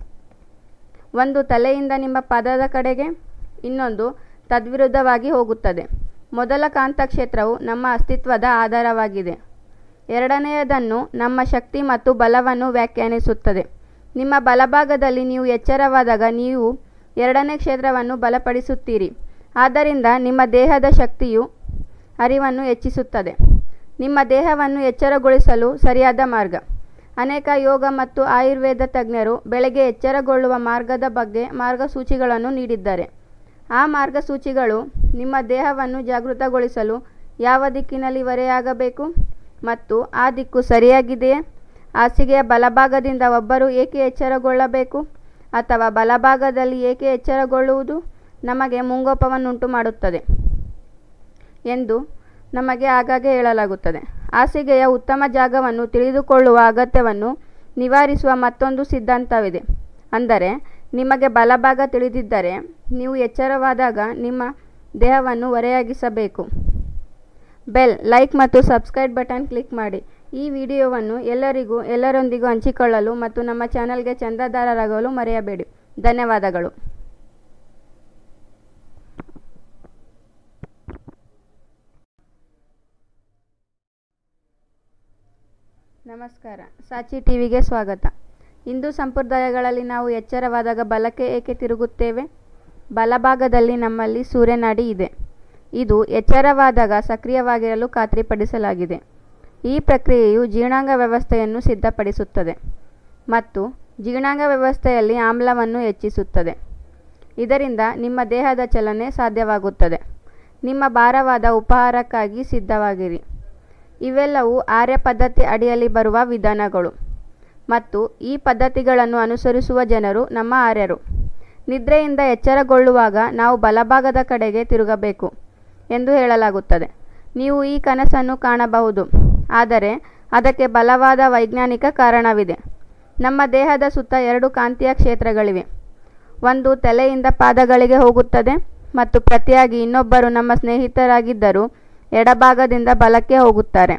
ಒಂದು ತಲೆಯಿಂದ ನಿಮ್ಮ ಪಾದದ ಕಡೆಗೆ ಇನ್ನೊಂದು ತದ್ವಿರುದ್ಧವಾಗಿ ಹೋಗುತ್ತದೆ ಮೊದಲ ಕಾಂತಕ್ಷೇತ್ರವು ನಮ್ಮ ಅಸ್ತಿತ್ವದ ಆಧಾರವಾಗಿದೆ ಎರಡನೆಯದನ್ನು ನಮ್ಮ ಶಕ್ತಿ ಮತ್ತು ಬಲವನ್ನು ವ್ಯಾಖ್ಯಾನಿಸುತ್ತದೆ ನಿಮ್ಮ ಬಲಭಾಗದಲ್ಲಿ ನೀವು ಎಚ್ಚರವಾದಾಗ ನೀವು ಎರಡನೇ ಕ್ಷೇತ್ರವನ್ನು ಬಲಪಡಿಸುತ್ತೀರಿ ಆದ್ದರಿಂದ ನಿಮ್ಮ ದೇಹದ ಶಕ್ತಿಯು ಅರಿವನ್ನು ಹೆಚ್ಚಿಸುತ್ತದೆ ನಿಮ್ಮ ದೇಹವನ್ನು ಎಚ್ಚರಗೊಳಿಸಲು ಸರಿಯಾದ ಮಾರ್ಗ ಅನೇಕ ಯೋಗ ಮತ್ತು ಆಯುರ್ವೇದ ತಜ್ಞರು ಬೆಳಗ್ಗೆ ಎಚ್ಚರಗೊಳ್ಳುವ ಮಾರ್ಗದ ಬಗ್ಗೆ ಮಾರ್ಗಸೂಚಿಗಳನ್ನು ನೀಡಿದ್ದಾರೆ ಆ ಮಾರ್ಗಸೂಚಿಗಳು ನಿಮ್ಮ ದೇಹವನ್ನು ಜಾಗೃತಗೊಳಿಸಲು ಯಾವ ದಿಕ್ಕಿನಲ್ಲಿ ಹೊರೆಯಾಗಬೇಕು ಮತ್ತು ಆ ದಿಕ್ಕು ಸರಿಯಾಗಿದೆಯೇ ಹಾಸಿಗೆಯ ಬಲಭಾಗದಿಂದ ಒಬ್ಬರು ಏಕೆ ಎಚ್ಚರಗೊಳ್ಳಬೇಕು ಅಥವಾ ಬಲಭಾಗದಲ್ಲಿ ಏಕೆ ಎಚ್ಚರಗೊಳ್ಳುವುದು ನಮಗೆ ಮುಂಗೋಪವನ್ನುಂಟು ಮಾಡುತ್ತದೆ ಎಂದು ನಮಗೆ ಆಗಾಗ್ಗೆ ಹೇಳಲಾಗುತ್ತದೆ ಹಾಸಿಗೆಯ ಉತ್ತಮ ಜಾಗವನ್ನು ತಿಳಿದುಕೊಳ್ಳುವ ಅಗತ್ಯವನ್ನು ನಿವಾರಿಸುವ ಮತ್ತೊಂದು ಸಿದ್ಧಾಂತವಿದೆ ಅಂದರೆ ನಿಮಗೆ ಬಲಭಾಗ ತಿಳಿದಿದ್ದರೆ ನೀವು ಎಚ್ಚರವಾದಾಗ ನಿಮ್ಮ ದೇಹವನ್ನು ಹೊರೆಯಾಗಿಸಬೇಕು ಬೆಲ್ ಲೈಕ್ ಮತ್ತು ಸಬ್ಸ್ಕ್ರೈಬ್ ಬಟನ್ ಕ್ಲಿಕ್ ಮಾಡಿ ಈ ವಿಡಿಯೋವನ್ನು ಎಲ್ಲರಿಗೂ ಎಲ್ಲರೊಂದಿಗೂ ಹಂಚಿಕೊಳ್ಳಲು ಮತ್ತು ನಮ್ಮ ಚಾನಲ್ಗೆ ಚಂದಾದಾರರಾಗಲು ಮರೆಯಬೇಡಿ ಧನ್ಯವಾದಗಳು ನಮಸ್ಕಾರ ಸಾಚಿ ಟಿವಿಗೆ ಸ್ವಾಗತ ಹಿಂದೂ ಸಂಪ್ರದಾಯಗಳಲ್ಲಿ ನಾವು ಎಚ್ಚರವಾದಾಗ ಬಲಕ್ಕೆ ಏಕೆ ತಿರುಗುತ್ತೇವೆ ಬಲಭಾಗದಲ್ಲಿ ನಮ್ಮಲ್ಲಿ ಸೂರ್ಯನಾಡಿ ಇದೆ ಇದು ಎಚ್ಚರವಾದಾಗ ಸಕ್ರಿಯವಾಗಿರಲು ಖಾತ್ರಿಪಡಿಸಲಾಗಿದೆ ಈ ಪ್ರಕ್ರಿಯೆಯು ಜೀರ್ಣಾಂಗ ವ್ಯವಸ್ಥೆಯನ್ನು ಸಿದ್ಧಪಡಿಸುತ್ತದೆ ಮತ್ತು ಜೀರ್ಣಾಂಗ ವ್ಯವಸ್ಥೆಯಲ್ಲಿ ಆಮ್ಲವನ್ನು ಹೆಚ್ಚಿಸುತ್ತದೆ ಇದರಿಂದ ನಿಮ್ಮ ದೇಹದ ಚಲನೆ ಸಾಧ್ಯವಾಗುತ್ತದೆ ನಿಮ್ಮ ಭಾರವಾದ ಉಪಹಾರಕ್ಕಾಗಿ ಸಿದ್ಧವಾಗಿರಿ ಇವೆಲ್ಲವೂ ಆರ್ಯ ಪದ್ಧತಿ ಅಡಿಯಲ್ಲಿ ಬರುವ ವಿಧಾನಗಳು ಮತ್ತು ಈ ಪದ್ಧತಿಗಳನ್ನು ಅನುಸರಿಸುವ ಜನರು ನಮ್ಮ ಆರ್ಯರು ನಿದ್ರೆಯಿಂದ ಎಚ್ಚರಗೊಳ್ಳುವಾಗ ನಾವು ಬಲಭಾಗದ ಕಡೆಗೆ ತಿರುಗಬೇಕು ಎಂದು ಹೇಳಲಾಗುತ್ತದೆ ನೀವು ಈ ಕನಸನ್ನು ಕಾಣಬಹುದು ಆದರೆ ಅದಕ್ಕೆ ಬಲವಾದ ವೈಜ್ಞಾನಿಕ ಕಾರಣವಿದೆ ನಮ್ಮ ದೇಹದ ಸುತ್ತ ಎರಡು ಕಾಂತೀಯ ಕ್ಷೇತ್ರಗಳಿವೆ ಒಂದು ತಲೆಯಿಂದ ಪಾದಗಳಿಗೆ ಹೋಗುತ್ತದೆ ಮತ್ತು ಪ್ರತಿಯಾಗಿ ಇನ್ನೊಬ್ಬರು ನಮ್ಮ ಸ್ನೇಹಿತರಾಗಿದ್ದರೂ ಎಡಭಾಗದಿಂದ ಬಲಕ್ಕೆ ಹೋಗುತ್ತಾರೆ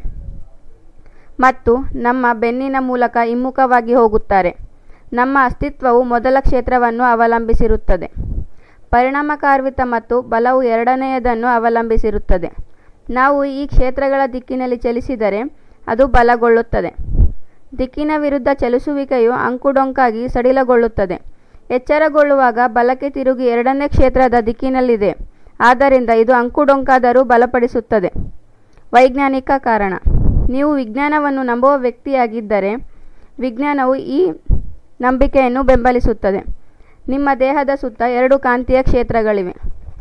ಮತ್ತು ನಮ್ಮ ಬೆನ್ನಿನ ಮೂಲಕ ಹಿಮ್ಮುಖವಾಗಿ ಹೋಗುತ್ತಾರೆ ನಮ್ಮ ಅಸ್ತಿತ್ವವು ಮೊದಲ ಕ್ಷೇತ್ರವನ್ನು ಅವಲಂಬಿಸಿರುತ್ತದೆ ಪರಿಣಾಮಕಾರಿತ್ವ ಮತ್ತು ಬಲವು ಎರಡನೆಯದನ್ನು ಅವಲಂಬಿಸಿರುತ್ತದೆ ನಾವು ಈ ಕ್ಷೇತ್ರಗಳ ದಿಕ್ಕಿನಲ್ಲಿ ಚಲಿಸಿದರೆ ಅದು ಬಲಗೊಳ್ಳುತ್ತದೆ ದಿಕ್ಕಿನ ವಿರುದ್ಧ ಚಲಿಸುವಿಕೆಯು ಅಂಕುಡೊಂಕಾಗಿ ಸಡಿಲಗೊಳ್ಳುತ್ತದೆ ಎಚ್ಚರಗೊಳ್ಳುವಾಗ ಬಲಕ್ಕೆ ತಿರುಗಿ ಎರಡನೇ ಕ್ಷೇತ್ರದ ದಿಕ್ಕಿನಲ್ಲಿದೆ ಆದ್ದರಿಂದ ಇದು ಅಂಕುಡೊಂಕಾದರೂ ಬಲಪಡಿಸುತ್ತದೆ ವೈಜ್ಞಾನಿಕ ಕಾರಣ ನೀವು ವಿಜ್ಞಾನವನ್ನು ನಂಬುವ ವ್ಯಕ್ತಿಯಾಗಿದ್ದರೆ ವಿಜ್ಞಾನವು ಈ ನಂಬಿಕೆಯನ್ನು ಬೆಂಬಲಿಸುತ್ತದೆ ನಿಮ್ಮ ದೇಹದ ಸುತ್ತ ಎರಡು ಕಾಂತೀಯ ಕ್ಷೇತ್ರಗಳಿವೆ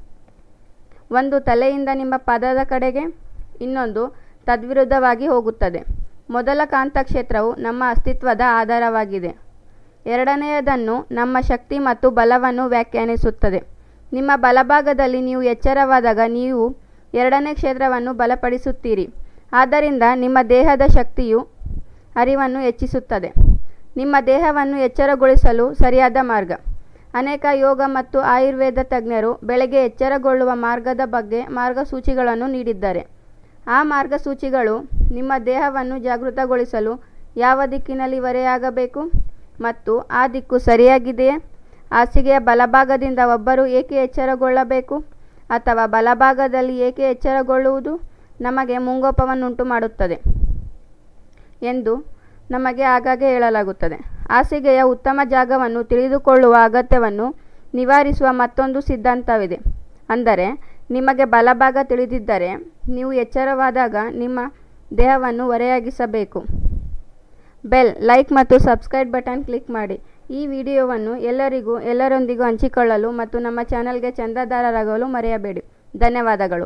ಒಂದು ತಲೆಯಿಂದ ನಿಮ್ಮ ಪಾದದ ಕಡೆಗೆ ಇನ್ನೊಂದು ತದ್ವಿರುದ್ಧವಾಗಿ ಹೋಗುತ್ತದೆ ಮೊದಲ ಕಾಂತಕ್ಷೇತ್ರವು ನಮ್ಮ ಅಸ್ತಿತ್ವದ ಆಧಾರವಾಗಿದೆ ಎರಡನೆಯದನ್ನು ನಮ್ಮ ಶಕ್ತಿ ಮತ್ತು ಬಲವನ್ನು ವ್ಯಾಖ್ಯಾನಿಸುತ್ತದೆ ನಿಮ್ಮ ಬಲಭಾಗದಲ್ಲಿ ನೀವು ಎಚ್ಚರವಾದಾಗ ನೀವು ಎರಡನೇ ಕ್ಷೇತ್ರವನ್ನು ಬಲಪಡಿಸುತ್ತೀರಿ ಆದ್ದರಿಂದ ನಿಮ್ಮ ದೇಹದ ಶಕ್ತಿಯು ಅರಿವನ್ನು ಹೆಚ್ಚಿಸುತ್ತದೆ ನಿಮ್ಮ ದೇಹವನ್ನು ಎಚ್ಚರಗೊಳಿಸಲು ಸರಿಯಾದ ಮಾರ್ಗ ಅನೇಕ ಯೋಗ ಮತ್ತು ಆಯುರ್ವೇದ ತಜ್ಞರು ಬೆಳಗ್ಗೆ ಎಚ್ಚರಗೊಳ್ಳುವ ಮಾರ್ಗದ ಬಗ್ಗೆ ಮಾರ್ಗಸೂಚಿಗಳನ್ನು ನೀಡಿದ್ದಾರೆ ಆ ಮಾರ್ಗಸೂಚಿಗಳು ನಿಮ್ಮ ದೇಹವನ್ನು ಜಾಗೃತಗೊಳಿಸಲು ಯಾವ ದಿಕ್ಕಿನಲ್ಲಿ ಹೊರೆಯಾಗಬೇಕು ಮತ್ತು ಆ ದಿಕ್ಕು ಸರಿಯಾಗಿದೆಯೇ ಹಾಸಿಗೆಯ ಬಲಭಾಗದಿಂದ ಒಬ್ಬರು ಏಕೆ ಎಚ್ಚರಗೊಳ್ಳಬೇಕು ಅಥವಾ ಬಲಭಾಗದಲ್ಲಿ ಏಕೆ ಎಚ್ಚರಗೊಳ್ಳುವುದು ನಮಗೆ ಮುಂಗೋಪವನ್ನುಂಟು ಮಾಡುತ್ತದೆ ಎಂದು ನಮಗೆ ಆಗಾಗ್ಗೆ ಹೇಳಲಾಗುತ್ತದೆ ಹಾಸಿಗೆಯ ಉತ್ತಮ ಜಾಗವನ್ನು ತಿಳಿದುಕೊಳ್ಳುವ ಅಗತ್ಯವನ್ನು ನಿವಾರಿಸುವ ಮತ್ತೊಂದು ಸಿದ್ಧಾಂತವಿದೆ ಅಂದರೆ ನಿಮಗೆ ಬಲಭಾಗ ತಿಳಿದಿದ್ದರೆ ನೀವು ಎಚ್ಚರವಾದಾಗ ನಿಮ್ಮ ದೇಹವನ್ನು ಹೊರೆಯಾಗಿಸಬೇಕು ಬೆಲ್ ಲೈಕ್ ಮತ್ತು ಸಬ್ಸ್ಕ್ರೈಬ್ ಬಟನ್ ಕ್ಲಿಕ್ ಮಾಡಿ ಈ ವಿಡಿಯೋವನ್ನು ಎಲ್ಲರಿಗೂ ಎಲ್ಲರೊಂದಿಗೂ ಹಂಚಿಕೊಳ್ಳಲು ಮತ್ತು ನಮ್ಮ ಚಾನಲ್ಗೆ ಚಂದಾದಾರರಾಗಲು ಮರೆಯಬೇಡಿ ಧನ್ಯವಾದಗಳು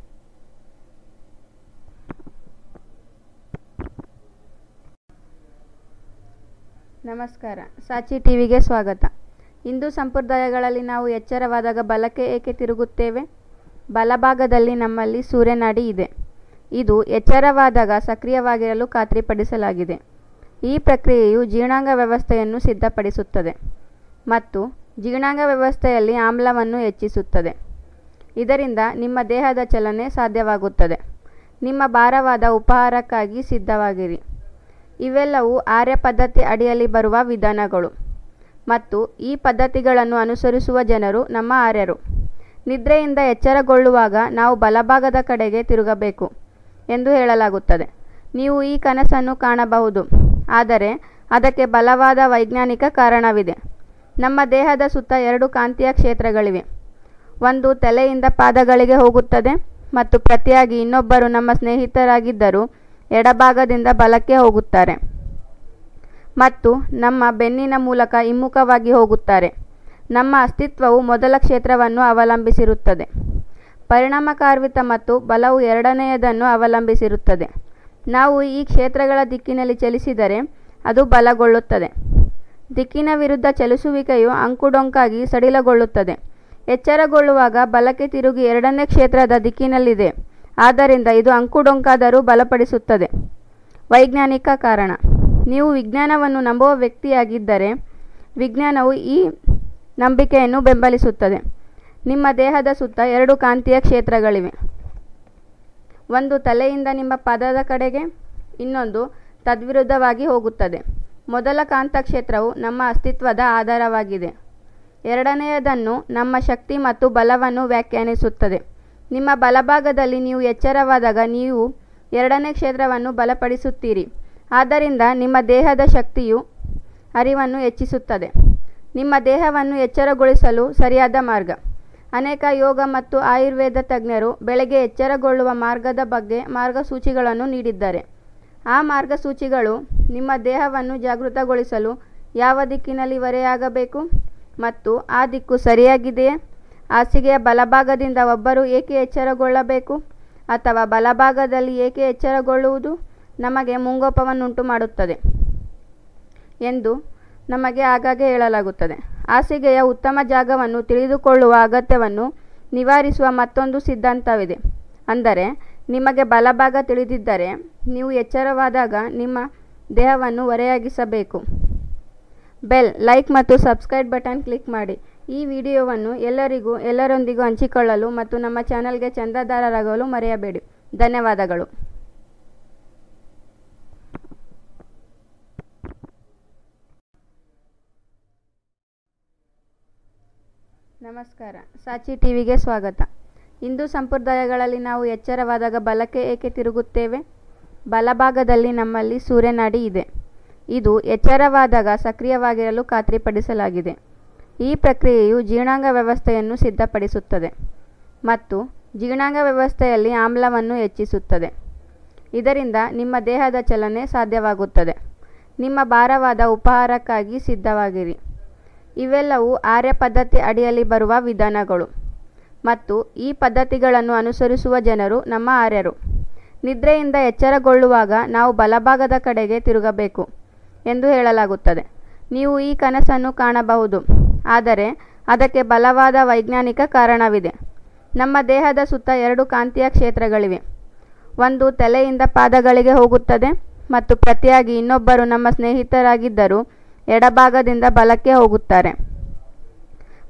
ನಮಸ್ಕಾರ ಸಾಚಿ ಟಿವಿಗೆ ಸ್ವಾಗತ ಹಿಂದೂ ಸಂಪ್ರದಾಯಗಳಲ್ಲಿ ನಾವು ಎಚ್ಚರವಾದಾಗ ಬಲಕ್ಕೆ ಏಕೆ ತಿರುಗುತ್ತೇವೆ ಬಲಭಾಗದಲ್ಲಿ ನಮ್ಮಲ್ಲಿ ಸೂರ್ಯನಾಡಿ ಇದೆ ಇದು ಎಚ್ಚರವಾದಾಗ ಸಕ್ರಿಯವಾಗಿರಲು ಖಾತ್ರಿಪಡಿಸಲಾಗಿದೆ ಈ ಪ್ರಕ್ರಿಯೆಯು ಜೀರ್ಣಾಂಗ ವ್ಯವಸ್ಥೆಯನ್ನು ಸಿದ್ಧಪಡಿಸುತ್ತದೆ ಮತ್ತು ಜೀರ್ಣಾಂಗ ವ್ಯವಸ್ಥೆಯಲ್ಲಿ ಆಮ್ಲವನ್ನು ಹೆಚ್ಚಿಸುತ್ತದೆ ಇದರಿಂದ ನಿಮ್ಮ ದೇಹದ ಚಲನೆ ಸಾಧ್ಯವಾಗುತ್ತದೆ ನಿಮ್ಮ ಭಾರವಾದ ಉಪಹಾರಕ್ಕಾಗಿ ಸಿದ್ಧವಾಗಿರಿ ಇವೆಲ್ಲವೂ ಆರ್ಯ ಪದ್ಧತಿ ಅಡಿಯಲ್ಲಿ ಬರುವ ವಿಧಾನಗಳು ಮತ್ತು ಈ ಪದ್ಧತಿಗಳನ್ನು ಅನುಸರಿಸುವ ಜನರು ನಮ್ಮ ಆರ್ಯರು ನಿದ್ರೆಯಿಂದ ಎಚ್ಚರಗೊಳ್ಳುವಾಗ ನಾವು ಬಲಭಾಗದ ಕಡೆಗೆ ತಿರುಗಬೇಕು ಎಂದು ಹೇಳಲಾಗುತ್ತದೆ ನೀವು ಈ ಕನಸನ್ನು ಕಾಣಬಹುದು ಆದರೆ ಅದಕ್ಕೆ ಬಲವಾದ ವೈಜ್ಞಾನಿಕ ಕಾರಣವಿದೆ ನಮ್ಮ ದೇಹದ ಸುತ್ತ ಎರಡು ಕಾಂತೀಯ ಕ್ಷೇತ್ರಗಳಿವೆ ಒಂದು ತಲೆಯಿಂದ ಪಾದಗಳಿಗೆ ಹೋಗುತ್ತದೆ ಮತ್ತು ಪ್ರತಿಯಾಗಿ ಇನ್ನೊಬ್ಬರು ನಮ್ಮ ಸ್ನೇಹಿತರಾಗಿದ್ದರೂ ಎಡಭಾಗದಿಂದ ಬಲಕ್ಕೆ ಹೋಗುತ್ತಾರೆ ಮತ್ತು ನಮ್ಮ ಬೆನ್ನಿನ ಮೂಲಕ ಹಿಮ್ಮುಖವಾಗಿ ಹೋಗುತ್ತಾರೆ ನಮ್ಮ ಅಸ್ತಿತ್ವವು ಮೊದಲ ಕ್ಷೇತ್ರವನ್ನು ಅವಲಂಬಿಸಿರುತ್ತದೆ ಪರಿಣಾಮಕಾರಿತ ಮತ್ತು ಬಲವು ಎರಡನೆಯದನ್ನು ಅವಲಂಬಿಸಿರುತ್ತದೆ ನಾವು ಈ ಕ್ಷೇತ್ರಗಳ ದಿಕ್ಕಿನಲ್ಲಿ ಚಲಿಸಿದರೆ ಅದು ಬಲಗೊಳ್ಳುತ್ತದೆ ದಿಕ್ಕಿನ ವಿರುದ್ಧ ಚಲಿಸುವಿಕೆಯು ಅಂಕುಡೊಂಕಾಗಿ ಸಡಿಲಗೊಳ್ಳುತ್ತದೆ ಎಚ್ಚರಗೊಳ್ಳುವಾಗ ಬಲಕ್ಕೆ ತಿರುಗಿ ಎರಡನೇ ಕ್ಷೇತ್ರದ ದಿಕ್ಕಿನಲ್ಲಿದೆ ಆದ್ದರಿಂದ ಇದು ಅಂಕುಡೊಂಕಾದರೂ ಬಲಪಡಿಸುತ್ತದೆ ವೈಜ್ಞಾನಿಕ ಕಾರಣ ನೀವು ವಿಜ್ಞಾನವನ್ನು ನಂಬುವ ವ್ಯಕ್ತಿಯಾಗಿದ್ದರೆ ವಿಜ್ಞಾನವು ಈ ನಂಬಿಕೆಯನ್ನು ಬೆಂಬಲಿಸುತ್ತದೆ ನಿಮ್ಮ ದೇಹದ ಸುತ್ತ ಎರಡು ಕಾಂತೀಯ ಕ್ಷೇತ್ರಗಳಿವೆ ಒಂದು ತಲೆಯಿಂದ ನಿಮ್ಮ ಪಾದದ ಕಡೆಗೆ ಇನ್ನೊಂದು ತದ್ವಿರುದ್ಧವಾಗಿ ಹೋಗುತ್ತದೆ ಮೊದಲ ಕಾಂತಕ್ಷೇತ್ರವು ನಮ್ಮ ಅಸ್ತಿತ್ವದ ಆಧಾರವಾಗಿದೆ ಎರಡನೆಯದನ್ನು ನಮ್ಮ ಶಕ್ತಿ ಮತ್ತು ಬಲವನ್ನು ವ್ಯಾಖ್ಯಾನಿಸುತ್ತದೆ ನಿಮ್ಮ ಬಲಭಾಗದಲ್ಲಿ ನೀವು ಎಚ್ಚರವಾದಾಗ ನೀವು ಎರಡನೇ ಕ್ಷೇತ್ರವನ್ನು ಬಲಪಡಿಸುತ್ತೀರಿ ಆದ್ದರಿಂದ ನಿಮ್ಮ ದೇಹದ ಶಕ್ತಿಯು ಅರಿವನ್ನು ಹೆಚ್ಚಿಸುತ್ತದೆ ನಿಮ್ಮ ದೇಹವನ್ನು ಎಚ್ಚರಗೊಳಿಸಲು ಸರಿಯಾದ ಮಾರ್ಗ ಅನೇಕ ಯೋಗ ಮತ್ತು ಆಯುರ್ವೇದ ತಜ್ಞರು ಬೆಳಗ್ಗೆ ಎಚ್ಚರಗೊಳ್ಳುವ ಮಾರ್ಗದ ಬಗ್ಗೆ ಮಾರ್ಗಸೂಚಿಗಳನ್ನು ನೀಡಿದ್ದಾರೆ ಆ ಮಾರ್ಗಸೂಚಿಗಳು ನಿಮ್ಮ ದೇಹವನ್ನು ಜಾಗೃತಗೊಳಿಸಲು ಯಾವ ದಿಕ್ಕಿನಲ್ಲಿ ಹೊರೆಯಾಗಬೇಕು ಮತ್ತು ಆ ದಿಕ್ಕು ಸರಿಯಾಗಿದೆಯೇ ಹಾಸಿಗೆಯ ಬಲಭಾಗದಿಂದ ಒಬ್ಬರು ಏಕೆ ಎಚ್ಚರಗೊಳ್ಳಬೇಕು ಅಥವಾ ಬಲಭಾಗದಲ್ಲಿ ಏಕೆ ಎಚ್ಚರಗೊಳ್ಳುವುದು ನಮಗೆ ಮುಂಗೋಪವನ್ನುಂಟು ಮಾಡುತ್ತದೆ ಎಂದು ನಮಗೆ ಆಗಾಗ್ಗೆ ಹೇಳಲಾಗುತ್ತದೆ ಹಾಸಿಗೆಯ ಉತ್ತಮ ಜಾಗವನ್ನು ತಿಳಿದುಕೊಳ್ಳುವ ಅಗತ್ಯವನ್ನು ನಿವಾರಿಸುವ ಮತ್ತೊಂದು ಸಿದ್ಧಾಂತವಿದೆ ಅಂದರೆ ನಿಮಗೆ ಬಲಭಾಗ ತಿಳಿದಿದ್ದರೆ ನೀವು ಎಚ್ಚರವಾದಾಗ ನಿಮ್ಮ ದೇಹವನ್ನು ಹೊರೆಯಾಗಿಸಬೇಕು ಬೆಲ್ ಲೈಕ್ ಮತ್ತು ಸಬ್ಸ್ಕ್ರೈಬ್ ಬಟನ್ ಕ್ಲಿಕ್ ಮಾಡಿ ಈ ವಿಡಿಯೋವನ್ನು ಎಲ್ಲರಿಗೂ ಎಲ್ಲರೊಂದಿಗೂ ಹಂಚಿಕೊಳ್ಳಲು ಮತ್ತು ನಮ್ಮ ಚಾನಲ್ಗೆ ಚಂದಾದಾರರಾಗಲು ಮರೆಯಬೇಡಿ ಧನ್ಯವಾದಗಳು ನಮಸ್ಕಾರ ಸಾಚಿ ಟಿವಿಗೆ ಸ್ವಾಗತ ಹಿಂದೂ ಸಂಪ್ರದಾಯಗಳಲ್ಲಿ ನಾವು ಎಚ್ಚರವಾದಾಗ ಬಲಕ್ಕೆ ಏಕೆ ತಿರುಗುತ್ತೇವೆ ಬಲಭಾಗದಲ್ಲಿ ನಮ್ಮಲ್ಲಿ ಸೂರ್ಯನಾಡಿ ಇದೆ ಇದು ಎಚ್ಚರವಾದಾಗ ಸಕ್ರಿಯವಾಗಿರಲು ಖಾತ್ರಿಪಡಿಸಲಾಗಿದೆ ಈ ಪ್ರಕ್ರಿಯೆಯು ಜೀರ್ಣಾಂಗ ವ್ಯವಸ್ಥೆಯನ್ನು ಸಿದ್ಧಪಡಿಸುತ್ತದೆ ಮತ್ತು ಜೀರ್ಣಾಂಗ ವ್ಯವಸ್ಥೆಯಲ್ಲಿ ಆಮ್ಲವನ್ನು ಹೆಚ್ಚಿಸುತ್ತದೆ ಇದರಿಂದ ನಿಮ್ಮ ದೇಹದ ಚಲನೆ ಸಾಧ್ಯವಾಗುತ್ತದೆ ನಿಮ್ಮ ಭಾರವಾದ ಉಪಹಾರಕ್ಕಾಗಿ ಸಿದ್ಧವಾಗಿರಿ ಇವೆಲ್ಲವೂ ಆರ್ಯ ಪದ್ಧತಿ ಅಡಿಯಲ್ಲಿ ಬರುವ ವಿಧಾನಗಳು ಮತ್ತು ಈ ಪದ್ಧತಿಗಳನ್ನು ಅನುಸರಿಸುವ ಜನರು ನಮ್ಮ ಆರ್ಯರು ನಿದ್ರೆಯಿಂದ ಎಚ್ಚರಗೊಳ್ಳುವಾಗ ನಾವು ಬಲಭಾಗದ ಕಡೆಗೆ ತಿರುಗಬೇಕು ಎಂದು ಹೇಳಲಾಗುತ್ತದೆ ನೀವು ಈ ಕನಸನ್ನು ಕಾಣಬಹುದು ಆದರೆ ಅದಕ್ಕೆ ಬಲವಾದ ವೈಜ್ಞಾನಿಕ ಕಾರಣವಿದೆ ನಮ್ಮ ದೇಹದ ಸುತ್ತ ಎರಡು ಕಾಂತೀಯ ಕ್ಷೇತ್ರಗಳಿವೆ ಒಂದು ತಲೆಯಿಂದ ಪಾದಗಳಿಗೆ ಹೋಗುತ್ತದೆ ಮತ್ತು ಪ್ರತಿಯಾಗಿ ಇನ್ನೊಬ್ಬರು ನಮ್ಮ ಸ್ನೇಹಿತರಾಗಿದ್ದರೂ ಎಡಭಾಗದಿಂದ ಬಲಕ್ಕೆ ಹೋಗುತ್ತಾರೆ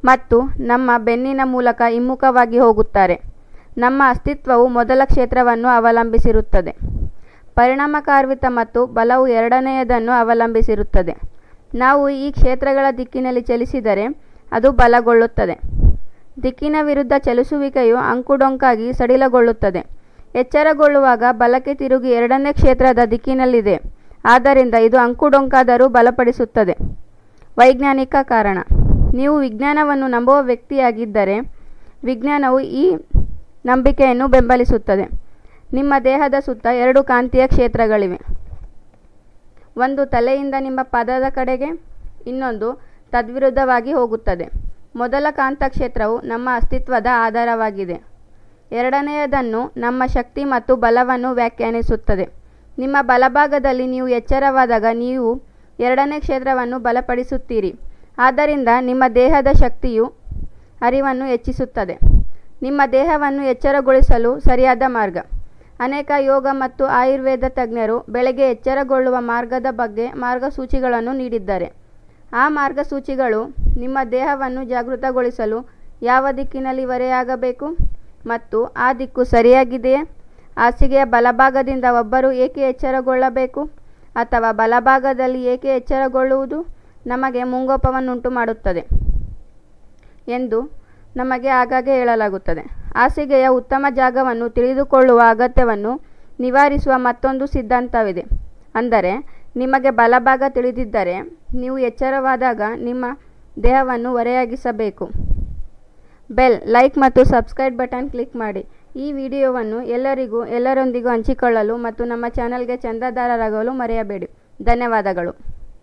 ಮತ್ತು ನಮ್ಮ ಬೆನ್ನಿನ ಮೂಲಕ ಹಿಮ್ಮುಖವಾಗಿ ಹೋಗುತ್ತಾರೆ ನಮ್ಮ ಅಸ್ತಿತ್ವವು ಮೊದಲ ಕ್ಷೇತ್ರವನ್ನು ಅವಲಂಬಿಸಿರುತ್ತದೆ ಪರಿಣಾಮಕಾರಿತ್ವ ಮತ್ತು ಬಲವು ಎರಡನೆಯದನ್ನು ಅವಲಂಬಿಸಿರುತ್ತದೆ ನಾವು ಈ ಕ್ಷೇತ್ರಗಳ ದಿಕ್ಕಿನಲ್ಲಿ ಚಲಿಸಿದರೆ ಅದು ಬಲಗೊಳ್ಳುತ್ತದೆ ದಿಕ್ಕಿನ ವಿರುದ್ಧ ಚಲಿಸುವಿಕೆಯು ಅಂಕುಡೊಂಕಾಗಿ ಸಡಿಲಗೊಳ್ಳುತ್ತದೆ ಎಚ್ಚರಗೊಳ್ಳುವಾಗ ಬಲಕ್ಕೆ ತಿರುಗಿ ಎರಡನೇ ಕ್ಷೇತ್ರದ ದಿಕ್ಕಿನಲ್ಲಿದೆ ಆದ್ದರಿಂದ ಇದು ಅಂಕುಡೊಂಕಾದರೂ ಬಲಪಡಿಸುತ್ತದೆ ವೈಜ್ಞಾನಿಕ ಕಾರಣ ನೀವು ವಿಜ್ಞಾನವನ್ನು ನಂಬುವ ವ್ಯಕ್ತಿಯಾಗಿದ್ದರೆ ವಿಜ್ಞಾನವು ಈ ನಂಬಿಕೆಯನ್ನು ಬೆಂಬಲಿಸುತ್ತದೆ ನಿಮ್ಮ ದೇಹದ ಸುತ್ತ ಎರಡು ಕಾಂತೀಯ ಕ್ಷೇತ್ರಗಳಿವೆ ಒಂದು ತಲೆಯಿಂದ ನಿಮ್ಮ ಪಾದದ ಕಡೆಗೆ ಇನ್ನೊಂದು ತದ್ವಿರುದ್ಧವಾಗಿ ಹೋಗುತ್ತದೆ ಮೊದಲ ಕಾಂತಕ್ಷೇತ್ರವು ನಮ್ಮ ಅಸ್ತಿತ್ವದ ಆಧಾರವಾಗಿದೆ ಎರಡನೆಯದನ್ನು ನಮ್ಮ ಶಕ್ತಿ ಮತ್ತು ಬಲವನ್ನು ವ್ಯಾಖ್ಯಾನಿಸುತ್ತದೆ ನಿಮ್ಮ ಬಲಭಾಗದಲ್ಲಿ ನೀವು ಎಚ್ಚರವಾದಾಗ ನೀವು ಎರಡನೇ ಕ್ಷೇತ್ರವನ್ನು ಬಲಪಡಿಸುತ್ತೀರಿ ಆದ್ದರಿಂದ ನಿಮ್ಮ ದೇಹದ ಶಕ್ತಿಯು ಅರಿವನ್ನು ಹೆಚ್ಚಿಸುತ್ತದೆ ನಿಮ್ಮ ದೇಹವನ್ನು ಎಚ್ಚರಗೊಳಿಸಲು ಸರಿಯಾದ ಮಾರ್ಗ ಅನೇಕ ಯೋಗ ಮತ್ತು ಆಯುರ್ವೇದ ತಜ್ಞರು ಬೆಳಗ್ಗೆ ಎಚ್ಚರಗೊಳ್ಳುವ ಮಾರ್ಗದ ಬಗ್ಗೆ ಮಾರ್ಗಸೂಚಿಗಳನ್ನು ನೀಡಿದ್ದಾರೆ ಆ ಮಾರ್ಗಸೂಚಿಗಳು ನಿಮ್ಮ ದೇಹವನ್ನು ಜಾಗೃತಗೊಳಿಸಲು ಯಾವ ದಿಕ್ಕಿನಲ್ಲಿ ಹೊರೆಯಾಗಬೇಕು ಮತ್ತು ಆ ದಿಕ್ಕು ಸರಿಯಾಗಿದೆಯೇ ಹಾಸಿಗೆಯ ಬಲಭಾಗದಿಂದ ಒಬ್ಬರು ಏಕೆ ಎಚ್ಚರಗೊಳ್ಳಬೇಕು ಅಥವಾ ಬಲಭಾಗದಲ್ಲಿ ಏಕೆ ಎಚ್ಚರಗೊಳ್ಳುವುದು ನಮಗೆ ಮುಂಗೋಪವನ್ನುಂಟು ಮಾಡುತ್ತದೆ ಎಂದು ನಮಗೆ ಆಗಾಗ್ಗೆ ಹೇಳಲಾಗುತ್ತದೆ ಹಾಸಿಗೆಯ ಉತ್ತಮ ಜಾಗವನ್ನು ತಿಳಿದುಕೊಳ್ಳುವ ಅಗತ್ಯವನ್ನು ನಿವಾರಿಸುವ ಮತ್ತೊಂದು ಸಿದ್ಧಾಂತವಿದೆ ಅಂದರೆ ನಿಮಗೆ ಬಲಭಾಗ ತಿಳಿದಿದ್ದರೆ ನೀವು ಎಚ್ಚರವಾದಾಗ ನಿಮ್ಮ ದೇಹವನ್ನು ಹೊರೆಯಾಗಿಸಬೇಕು ಬೆಲ್ ಲೈಕ್ ಮತ್ತು ಸಬ್ಸ್ಕ್ರೈಬ್ ಬಟನ್ ಕ್ಲಿಕ್ ಮಾಡಿ ಈ ವಿಡಿಯೋವನ್ನು ಎಲ್ಲರಿಗೂ ಎಲ್ಲರೊಂದಿಗೂ ಹಂಚಿಕೊಳ್ಳಲು ಮತ್ತು ನಮ್ಮ ಚಾನಲ್ಗೆ ಚಂದಾದಾರರಾಗಲು ಮರೆಯಬೇಡಿ ಧನ್ಯವಾದಗಳು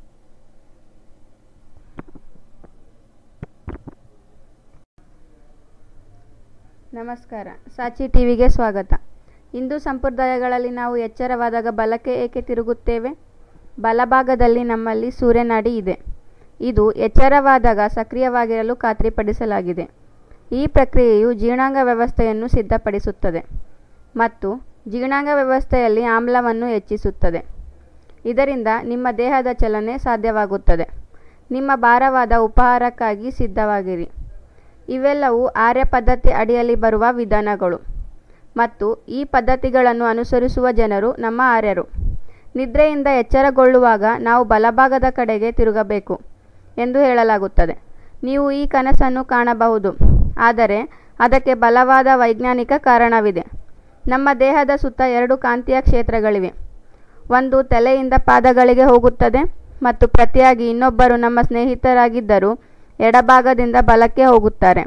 ನಮಸ್ಕಾರ ಸಾಚಿ ಟಿವಿಗೆ ಸ್ವಾಗತ ಹಿಂದೂ ಸಂಪ್ರದಾಯಗಳಲ್ಲಿ ನಾವು ಎಚ್ಚರವಾದಾಗ ಬಲಕ್ಕೆ ಏಕೆ ತಿರುಗುತ್ತೇವೆ ಬಲಭಾಗದಲ್ಲಿ ನಮ್ಮಲ್ಲಿ ಸೂರ್ಯನಾಡಿ ಇದೆ ಇದು ಎಚ್ಚರವಾದಾಗ ಸಕ್ರಿಯವಾಗಿರಲು ಖಾತ್ರಿಪಡಿಸಲಾಗಿದೆ ಈ ಪ್ರಕ್ರಿಯೆಯು ಜೀರ್ಣಾಂಗ ವ್ಯವಸ್ಥೆಯನ್ನು ಸಿದ್ಧಪಡಿಸುತ್ತದೆ ಮತ್ತು ಜೀರ್ಣಾಂಗ ವ್ಯವಸ್ಥೆಯಲ್ಲಿ ಆಮ್ಲವನ್ನು ಹೆಚ್ಚಿಸುತ್ತದೆ ಇದರಿಂದ ನಿಮ್ಮ ದೇಹದ ಚಲನೆ ಸಾಧ್ಯವಾಗುತ್ತದೆ ನಿಮ್ಮ ಭಾರವಾದ ಉಪಹಾರಕ್ಕಾಗಿ ಸಿದ್ಧವಾಗಿರಿ ಇವೆಲ್ಲವೂ ಆರ್ಯ ಪದ್ಧತಿ ಅಡಿಯಲ್ಲಿ ಬರುವ ವಿಧಾನಗಳು ಮತ್ತು ಈ ಪದ್ಧತಿಗಳನ್ನು ಅನುಸರಿಸುವ ಜನರು ನಮ್ಮ ಆರ್ಯರು ನಿದ್ರೆಯಿಂದ ಎಚ್ಚರಗೊಳ್ಳುವಾಗ ನಾವು ಬಲಭಾಗದ ಕಡೆಗೆ ತಿರುಗಬೇಕು ಎಂದು ಹೇಳಲಾಗುತ್ತದೆ ನೀವು ಈ ಕನಸನ್ನು ಕಾಣಬಹುದು ಆದರೆ ಅದಕ್ಕೆ ಬಲವಾದ ವೈಜ್ಞಾನಿಕ ಕಾರಣವಿದೆ ನಮ್ಮ ದೇಹದ ಸುತ್ತ ಎರಡು ಕಾಂತೀಯ ಕ್ಷೇತ್ರಗಳಿವೆ ಒಂದು ತಲೆಯಿಂದ ಪಾದಗಳಿಗೆ ಹೋಗುತ್ತದೆ ಮತ್ತು ಪ್ರತಿಯಾಗಿ ಇನ್ನೊಬ್ಬರು ನಮ್ಮ ಸ್ನೇಹಿತರಾಗಿದ್ದರೂ ಎಡಭಾಗದಿಂದ ಬಲಕ್ಕೆ ಹೋಗುತ್ತಾರೆ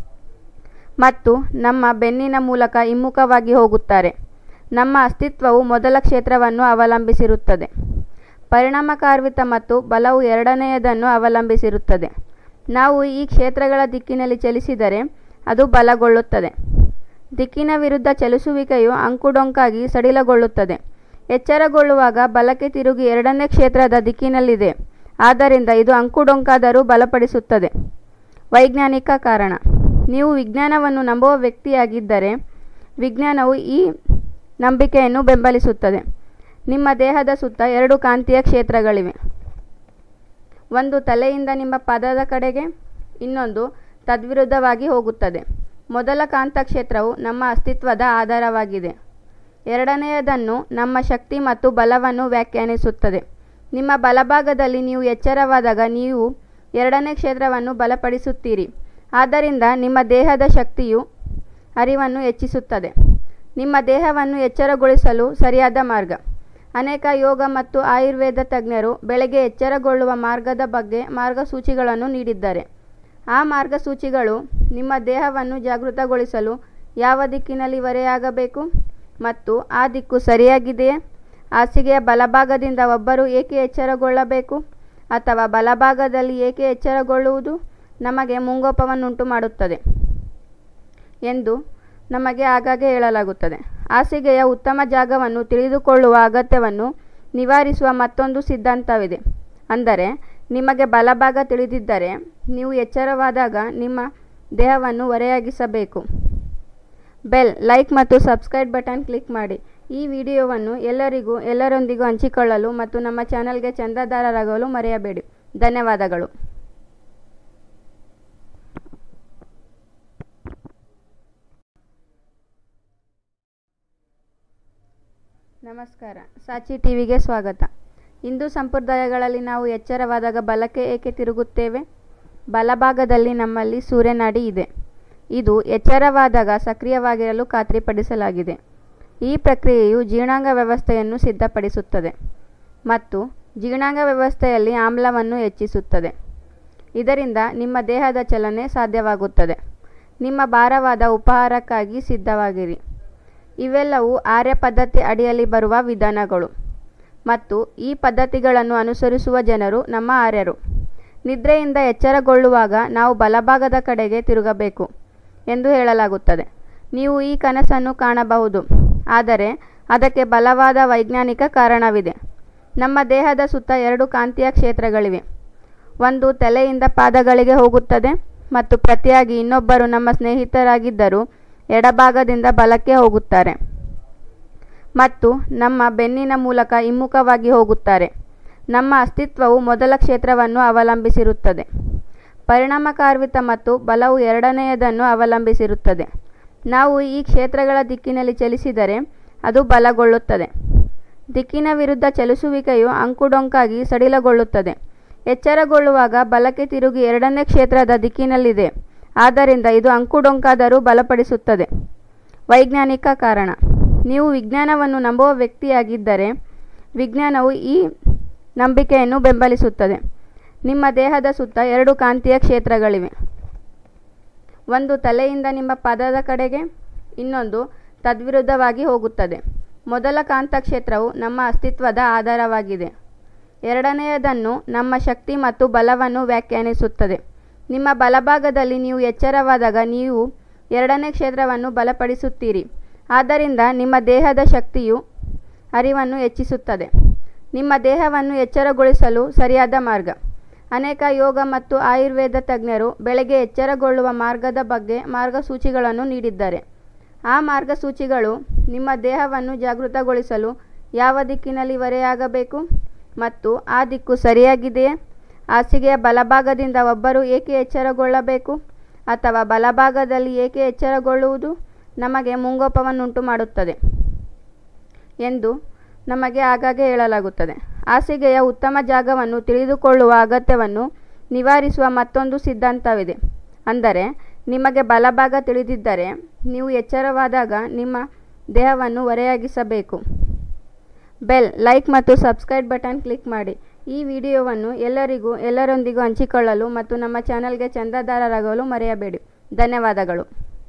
ಮತ್ತು ನಮ್ಮ ಬೆನ್ನಿನ ಮೂಲಕ ಹಿಮ್ಮುಖವಾಗಿ ಹೋಗುತ್ತಾರೆ ನಮ್ಮ ಅಸ್ತಿತ್ವವು ಮೊದಲ ಕ್ಷೇತ್ರವನ್ನು ಅವಲಂಬಿಸಿರುತ್ತದೆ ಪರಿಣಾಮಕಾರಿತ್ವ ಮತ್ತು ಬಲವು ಎರಡನೆಯದನ್ನು ಅವಲಂಬಿಸಿರುತ್ತದೆ ನಾವು ಈ ಕ್ಷೇತ್ರಗಳ ದಿಕ್ಕಿನಲ್ಲಿ ಚಲಿಸಿದರೆ ಅದು ಬಲಗೊಳ್ಳುತ್ತದೆ ದಿಕ್ಕಿನ ವಿರುದ್ಧ ಚಲಿಸುವಿಕೆಯು ಅಂಕುಡೊಂಕಾಗಿ ಸಡಿಲಗೊಳ್ಳುತ್ತದೆ ಎಚ್ಚರಗೊಳ್ಳುವಾಗ ಬಲಕ್ಕೆ ತಿರುಗಿ ಎರಡನೇ ಕ್ಷೇತ್ರದ ದಿಕ್ಕಿನಲ್ಲಿದೆ ಆದ್ದರಿಂದ ಇದು ಅಂಕುಡೊಂಕಾದರೂ ಬಲಪಡಿಸುತ್ತದೆ ವೈಜ್ಞಾನಿಕ ಕಾರಣ ನೀವು ವಿಜ್ಞಾನವನ್ನು ನಂಬುವ ವ್ಯಕ್ತಿಯಾಗಿದ್ದರೆ ವಿಜ್ಞಾನವು ಈ ನಂಬಿಕೆಯನ್ನು ಬೆಂಬಲಿಸುತ್ತದೆ ನಿಮ್ಮ ದೇಹದ ಸುತ್ತ ಎರಡು ಕಾಂತೀಯ ಕ್ಷೇತ್ರಗಳಿವೆ ಒಂದು ತಲೆಯಿಂದ ನಿಮ್ಮ ಪಾದದ ಕಡೆಗೆ ಇನ್ನೊಂದು ತದ್ವಿರುದ್ಧವಾಗಿ ಹೋಗುತ್ತದೆ ಮೊದಲ ಕಾಂತಕ್ಷೇತ್ರವು ನಮ್ಮ ಅಸ್ತಿತ್ವದ ಆಧಾರವಾಗಿದೆ ಎರಡನೆಯದನ್ನು ನಮ್ಮ ಶಕ್ತಿ ಮತ್ತು ಬಲವನ್ನು ವ್ಯಾಖ್ಯಾನಿಸುತ್ತದೆ ನಿಮ್ಮ ಬಲಭಾಗದಲ್ಲಿ ನೀವು ಎಚ್ಚರವಾದಾಗ ನೀವು ಎರಡನೇ ಕ್ಷೇತ್ರವನ್ನು ಬಲಪಡಿಸುತ್ತೀರಿ ಆದ್ದರಿಂದ ನಿಮ್ಮ ದೇಹದ ಶಕ್ತಿಯು ಅರಿವನ್ನು ಹೆಚ್ಚಿಸುತ್ತದೆ ನಿಮ್ಮ ದೇಹವನ್ನು ಎಚ್ಚರಗೊಳಿಸಲು ಸರಿಯಾದ ಮಾರ್ಗ ಅನೇಕ ಯೋಗ ಮತ್ತು ಆಯುರ್ವೇದ ತಜ್ಞರು ಬೆಳಗ್ಗೆ ಎಚ್ಚರಗೊಳ್ಳುವ ಮಾರ್ಗದ ಬಗ್ಗೆ ಮಾರ್ಗಸೂಚಿಗಳನ್ನು ನೀಡಿದ್ದಾರೆ ಆ ಮಾರ್ಗಸೂಚಿಗಳು ನಿಮ್ಮ ದೇಹವನ್ನು ಜಾಗೃತಗೊಳಿಸಲು ಯಾವ ದಿಕ್ಕಿನಲ್ಲಿ ಹೊರೆಯಾಗಬೇಕು ಮತ್ತು ಆ ದಿಕ್ಕು ಸರಿಯಾಗಿದೆಯೇ ಹಾಸಿಗೆಯ ಬಲಭಾಗದಿಂದ ಒಬ್ಬರು ಏಕೆ ಎಚ್ಚರಗೊಳ್ಳಬೇಕು ಅಥವಾ ಬಲಭಾಗದಲ್ಲಿ ಏಕೆ ಎಚ್ಚರಗೊಳ್ಳುವುದು ನಮಗೆ ಮುಂಗೋಪವನ್ನುಂಟು ಮಾಡುತ್ತದೆ ಎಂದು ನಮಗೆ ಆಗಾಗ್ಗೆ ಹೇಳಲಾಗುತ್ತದೆ ಹಾಸಿಗೆಯ ಉತ್ತಮ ಜಾಗವನ್ನು ತಿಳಿದುಕೊಳ್ಳುವ ಅಗತ್ಯವನ್ನು ನಿವಾರಿಸುವ ಮತ್ತೊಂದು ಸಿದ್ಧಾಂತವಿದೆ ಅಂದರೆ ನಿಮಗೆ ಬಲಭಾಗ ತಿಳಿದಿದ್ದರೆ ನೀವು ಎಚ್ಚರವಾದಾಗ ನಿಮ್ಮ ದೇಹವನ್ನು ಹೊರೆಯಾಗಿಸಬೇಕು ಬೆಲ್ ಲೈಕ್ ಮತ್ತು ಸಬ್ಸ್ಕ್ರೈಬ್ ಬಟನ್ ಕ್ಲಿಕ್ ಮಾಡಿ ಈ ವಿಡಿಯೋವನ್ನು ಎಲ್ಲರಿಗೂ ಎಲ್ಲರೊಂದಿಗೂ ಹಂಚಿಕೊಳ್ಳಲು ಮತ್ತು ನಮ್ಮ ಚಾನಲ್ಗೆ ಚಂದಾದಾರರಾಗಲು ಮರೆಯಬೇಡಿ ಧನ್ಯವಾದಗಳು ನಮಸ್ಕಾರ ಸಾಚಿ ಟಿವಿಗೆ ಸ್ವಾಗತ ಹಿಂದೂ ಸಂಪ್ರದಾಯಗಳಲ್ಲಿ ನಾವು ಎಚ್ಚರವಾದಾಗ ಬಲಕ್ಕೆ ಏಕೆ ತಿರುಗುತ್ತೇವೆ ಬಲಭಾಗದಲ್ಲಿ ನಮ್ಮಲ್ಲಿ ಸೂರ್ಯನಾಡಿ ಇದೆ ಇದು ಎಚ್ಚರವಾದಾಗ ಸಕ್ರಿಯವಾಗಿರಲು ಖಾತ್ರಿಪಡಿಸಲಾಗಿದೆ ಈ ಪ್ರಕ್ರಿಯೆಯು ಜೀರ್ಣಾಂಗ ವ್ಯವಸ್ಥೆಯನ್ನು ಸಿದ್ಧಪಡಿಸುತ್ತದೆ ಮತ್ತು ಜೀರ್ಣಾಂಗ ವ್ಯವಸ್ಥೆಯಲ್ಲಿ ಆಮ್ಲವನ್ನು ಹೆಚ್ಚಿಸುತ್ತದೆ ಇದರಿಂದ ನಿಮ್ಮ ದೇಹದ ಚಲನೆ ಸಾಧ್ಯವಾಗುತ್ತದೆ ನಿಮ್ಮ ಭಾರವಾದ ಉಪಹಾರಕ್ಕಾಗಿ ಸಿದ್ಧವಾಗಿರಿ ಇವೆಲ್ಲವೂ ಆರ್ಯ ಪದ್ಧತಿ ಅಡಿಯಲ್ಲಿ ಬರುವ ವಿಧಾನಗಳು ಮತ್ತು ಈ ಪದ್ಧತಿಗಳನ್ನು ಅನುಸರಿಸುವ ಜನರು ನಮ್ಮ ಆರ್ಯರು ನಿದ್ರೆಯಿಂದ ಎಚ್ಚರಗೊಳ್ಳುವಾಗ ನಾವು ಬಲಭಾಗದ ಕಡೆಗೆ ತಿರುಗಬೇಕು ಎಂದು ಹೇಳಲಾಗುತ್ತದೆ ನೀವು ಈ ಕನಸನ್ನು ಕಾಣಬಹುದು ಆದರೆ ಅದಕ್ಕೆ ಬಲವಾದ ವೈಜ್ಞಾನಿಕ ಕಾರಣವಿದೆ ನಮ್ಮ ದೇಹದ ಸುತ್ತ ಎರಡು ಕಾಂತೀಯ ಕ್ಷೇತ್ರಗಳಿವೆ ಒಂದು ತಲೆಯಿಂದ ಪಾದಗಳಿಗೆ ಹೋಗುತ್ತದೆ ಮತ್ತು ಪ್ರತಿಯಾಗಿ ಇನ್ನೊಬ್ಬರು ನಮ್ಮ ಸ್ನೇಹಿತರಾಗಿದ್ದರೂ ಎಡಭಾಗದಿಂದ ಬಲಕ್ಕೆ ಹೋಗುತ್ತಾರೆ ಮತ್ತು ನಮ್ಮ ಬೆನ್ನಿನ ಮೂಲಕ ಹಿಮ್ಮುಖವಾಗಿ ಹೋಗುತ್ತಾರೆ ನಮ್ಮ ಅಸ್ತಿತ್ವವು ಮೊದಲ ಕ್ಷೇತ್ರವನ್ನು ಅವಲಂಬಿಸಿರುತ್ತದೆ ಪರಿಣಾಮಕಾರಿತ್ವ ಮತ್ತು ಬಲವು ಎರಡನೆಯದನ್ನು ಅವಲಂಬಿಸಿರುತ್ತದೆ ನಾವು ಈ ಕ್ಷೇತ್ರಗಳ ದಿಕ್ಕಿನಲ್ಲಿ ಚಲಿಸಿದರೆ ಅದು ಬಲಗೊಳ್ಳುತ್ತದೆ ದಿಕ್ಕಿನ ವಿರುದ್ಧ ಚಲಿಸುವಿಕೆಯು ಅಂಕುಡೊಂಕಾಗಿ ಸಡಿಲಗೊಳ್ಳುತ್ತದೆ ಎಚ್ಚರಗೊಳ್ಳುವಾಗ ಬಲಕ್ಕೆ ತಿರುಗಿ ಎರಡನೇ ಕ್ಷೇತ್ರದ ದಿಕ್ಕಿನಲ್ಲಿದೆ ಆದ್ದರಿಂದ ಇದು ಅಂಕುಡೊಂಕಾದರೂ ಬಲಪಡಿಸುತ್ತದೆ ವೈಜ್ಞಾನಿಕ ಕಾರಣ ನೀವು ವಿಜ್ಞಾನವನ್ನು ನಂಬುವ ವ್ಯಕ್ತಿಯಾಗಿದ್ದರೆ ವಿಜ್ಞಾನವು ಈ ನಂಬಿಕೆಯನ್ನು ಬೆಂಬಲಿಸುತ್ತದೆ ನಿಮ್ಮ ದೇಹದ ಸುತ್ತ ಎರಡು ಕಾಂತೀಯ ಕ್ಷೇತ್ರಗಳಿವೆ ಒಂದು ತಲೆಯಿಂದ ನಿಮ್ಮ ಪಾದದ ಕಡೆಗೆ ಇನ್ನೊಂದು ತದ್ವಿರುದ್ಧವಾಗಿ ಹೋಗುತ್ತದೆ ಮೊದಲ ಕಾಂತಕ್ಷೇತ್ರವು ನಮ್ಮ ಅಸ್ತಿತ್ವದ ಆಧಾರವಾಗಿದೆ ಎರಡನೆಯದನ್ನು ನಮ್ಮ ಶಕ್ತಿ ಮತ್ತು ಬಲವನ್ನು ವ್ಯಾಖ್ಯಾನಿಸುತ್ತದೆ ನಿಮ್ಮ ಬಲಭಾಗದಲ್ಲಿ ನೀವು ಎಚ್ಚರವಾದಾಗ ನೀವು ಎರಡನೇ ಕ್ಷೇತ್ರವನ್ನು ಬಲಪಡಿಸುತ್ತೀರಿ ಆದ್ದರಿಂದ ನಿಮ್ಮ ದೇಹದ ಶಕ್ತಿಯು ಅರಿವನ್ನು ಹೆಚ್ಚಿಸುತ್ತದೆ ನಿಮ್ಮ ದೇಹವನ್ನು ಎಚ್ಚರಗೊಳಿಸಲು ಸರಿಯಾದ ಮಾರ್ಗ ಅನೇಕ ಯೋಗ ಮತ್ತು ಆಯುರ್ವೇದ ತಜ್ಞರು ಬೆಳಗ್ಗೆ ಎಚ್ಚರಗೊಳ್ಳುವ ಮಾರ್ಗದ ಬಗ್ಗೆ ಮಾರ್ಗಸೂಚಿಗಳನ್ನು ನೀಡಿದ್ದಾರೆ ಆ ಮಾರ್ಗಸೂಚಿಗಳು ನಿಮ್ಮ ದೇಹವನ್ನು ಜಾಗೃತಗೊಳಿಸಲು ಯಾವ ದಿಕ್ಕಿನಲ್ಲಿ ಹೊರೆಯಾಗಬೇಕು ಮತ್ತು ಆ ದಿಕ್ಕು ಸರಿಯಾಗಿದೆಯೇ ಹಾಸಿಗೆಯ ಬಲಭಾಗದಿಂದ ಒಬ್ಬರು ಏಕೆ ಎಚ್ಚರಗೊಳ್ಳಬೇಕು ಅಥವಾ ಬಲಭಾಗದಲ್ಲಿ ಏಕೆ ಎಚ್ಚರಗೊಳ್ಳುವುದು ನಮಗೆ ಮುಂಗೋಪವನ್ನುಂಟು ಮಾಡುತ್ತದೆ ಎಂದು ನಮಗೆ ಆಗಾಗ್ಗೆ ಹೇಳಲಾಗುತ್ತದೆ ಹಾಸಿಗೆಯ ಉತ್ತಮ ಜಾಗವನ್ನು ತಿಳಿದುಕೊಳ್ಳುವ ಅಗತ್ಯವನ್ನು ನಿವಾರಿಸುವ ಮತ್ತೊಂದು ಸಿದ್ಧಾಂತವಿದೆ ಅಂದರೆ ನಿಮಗೆ ಬಲಭಾಗ ತಿಳಿದಿದ್ದರೆ ನೀವು ಎಚ್ಚರವಾದಾಗ ನಿಮ್ಮ ದೇಹವನ್ನು ಹೊರೆಯಾಗಿಸಬೇಕು ಬೆಲ್ ಲೈಕ್ ಮತ್ತು ಸಬ್ಸ್ಕ್ರೈಬ್ ಬಟನ್ ಕ್ಲಿಕ್ ಮಾಡಿ ಈ ವಿಡಿಯೋವನ್ನು ಎಲ್ಲರಿಗೂ ಎಲ್ಲರೊಂದಿಗೂ ಹಂಚಿಕೊಳ್ಳಲು ಮತ್ತು ನಮ್ಮ ಚಾನಲ್ಗೆ ಚಂದಾದಾರರಾಗಲು ಮರೆಯಬೇಡಿ ಧನ್ಯವಾದಗಳು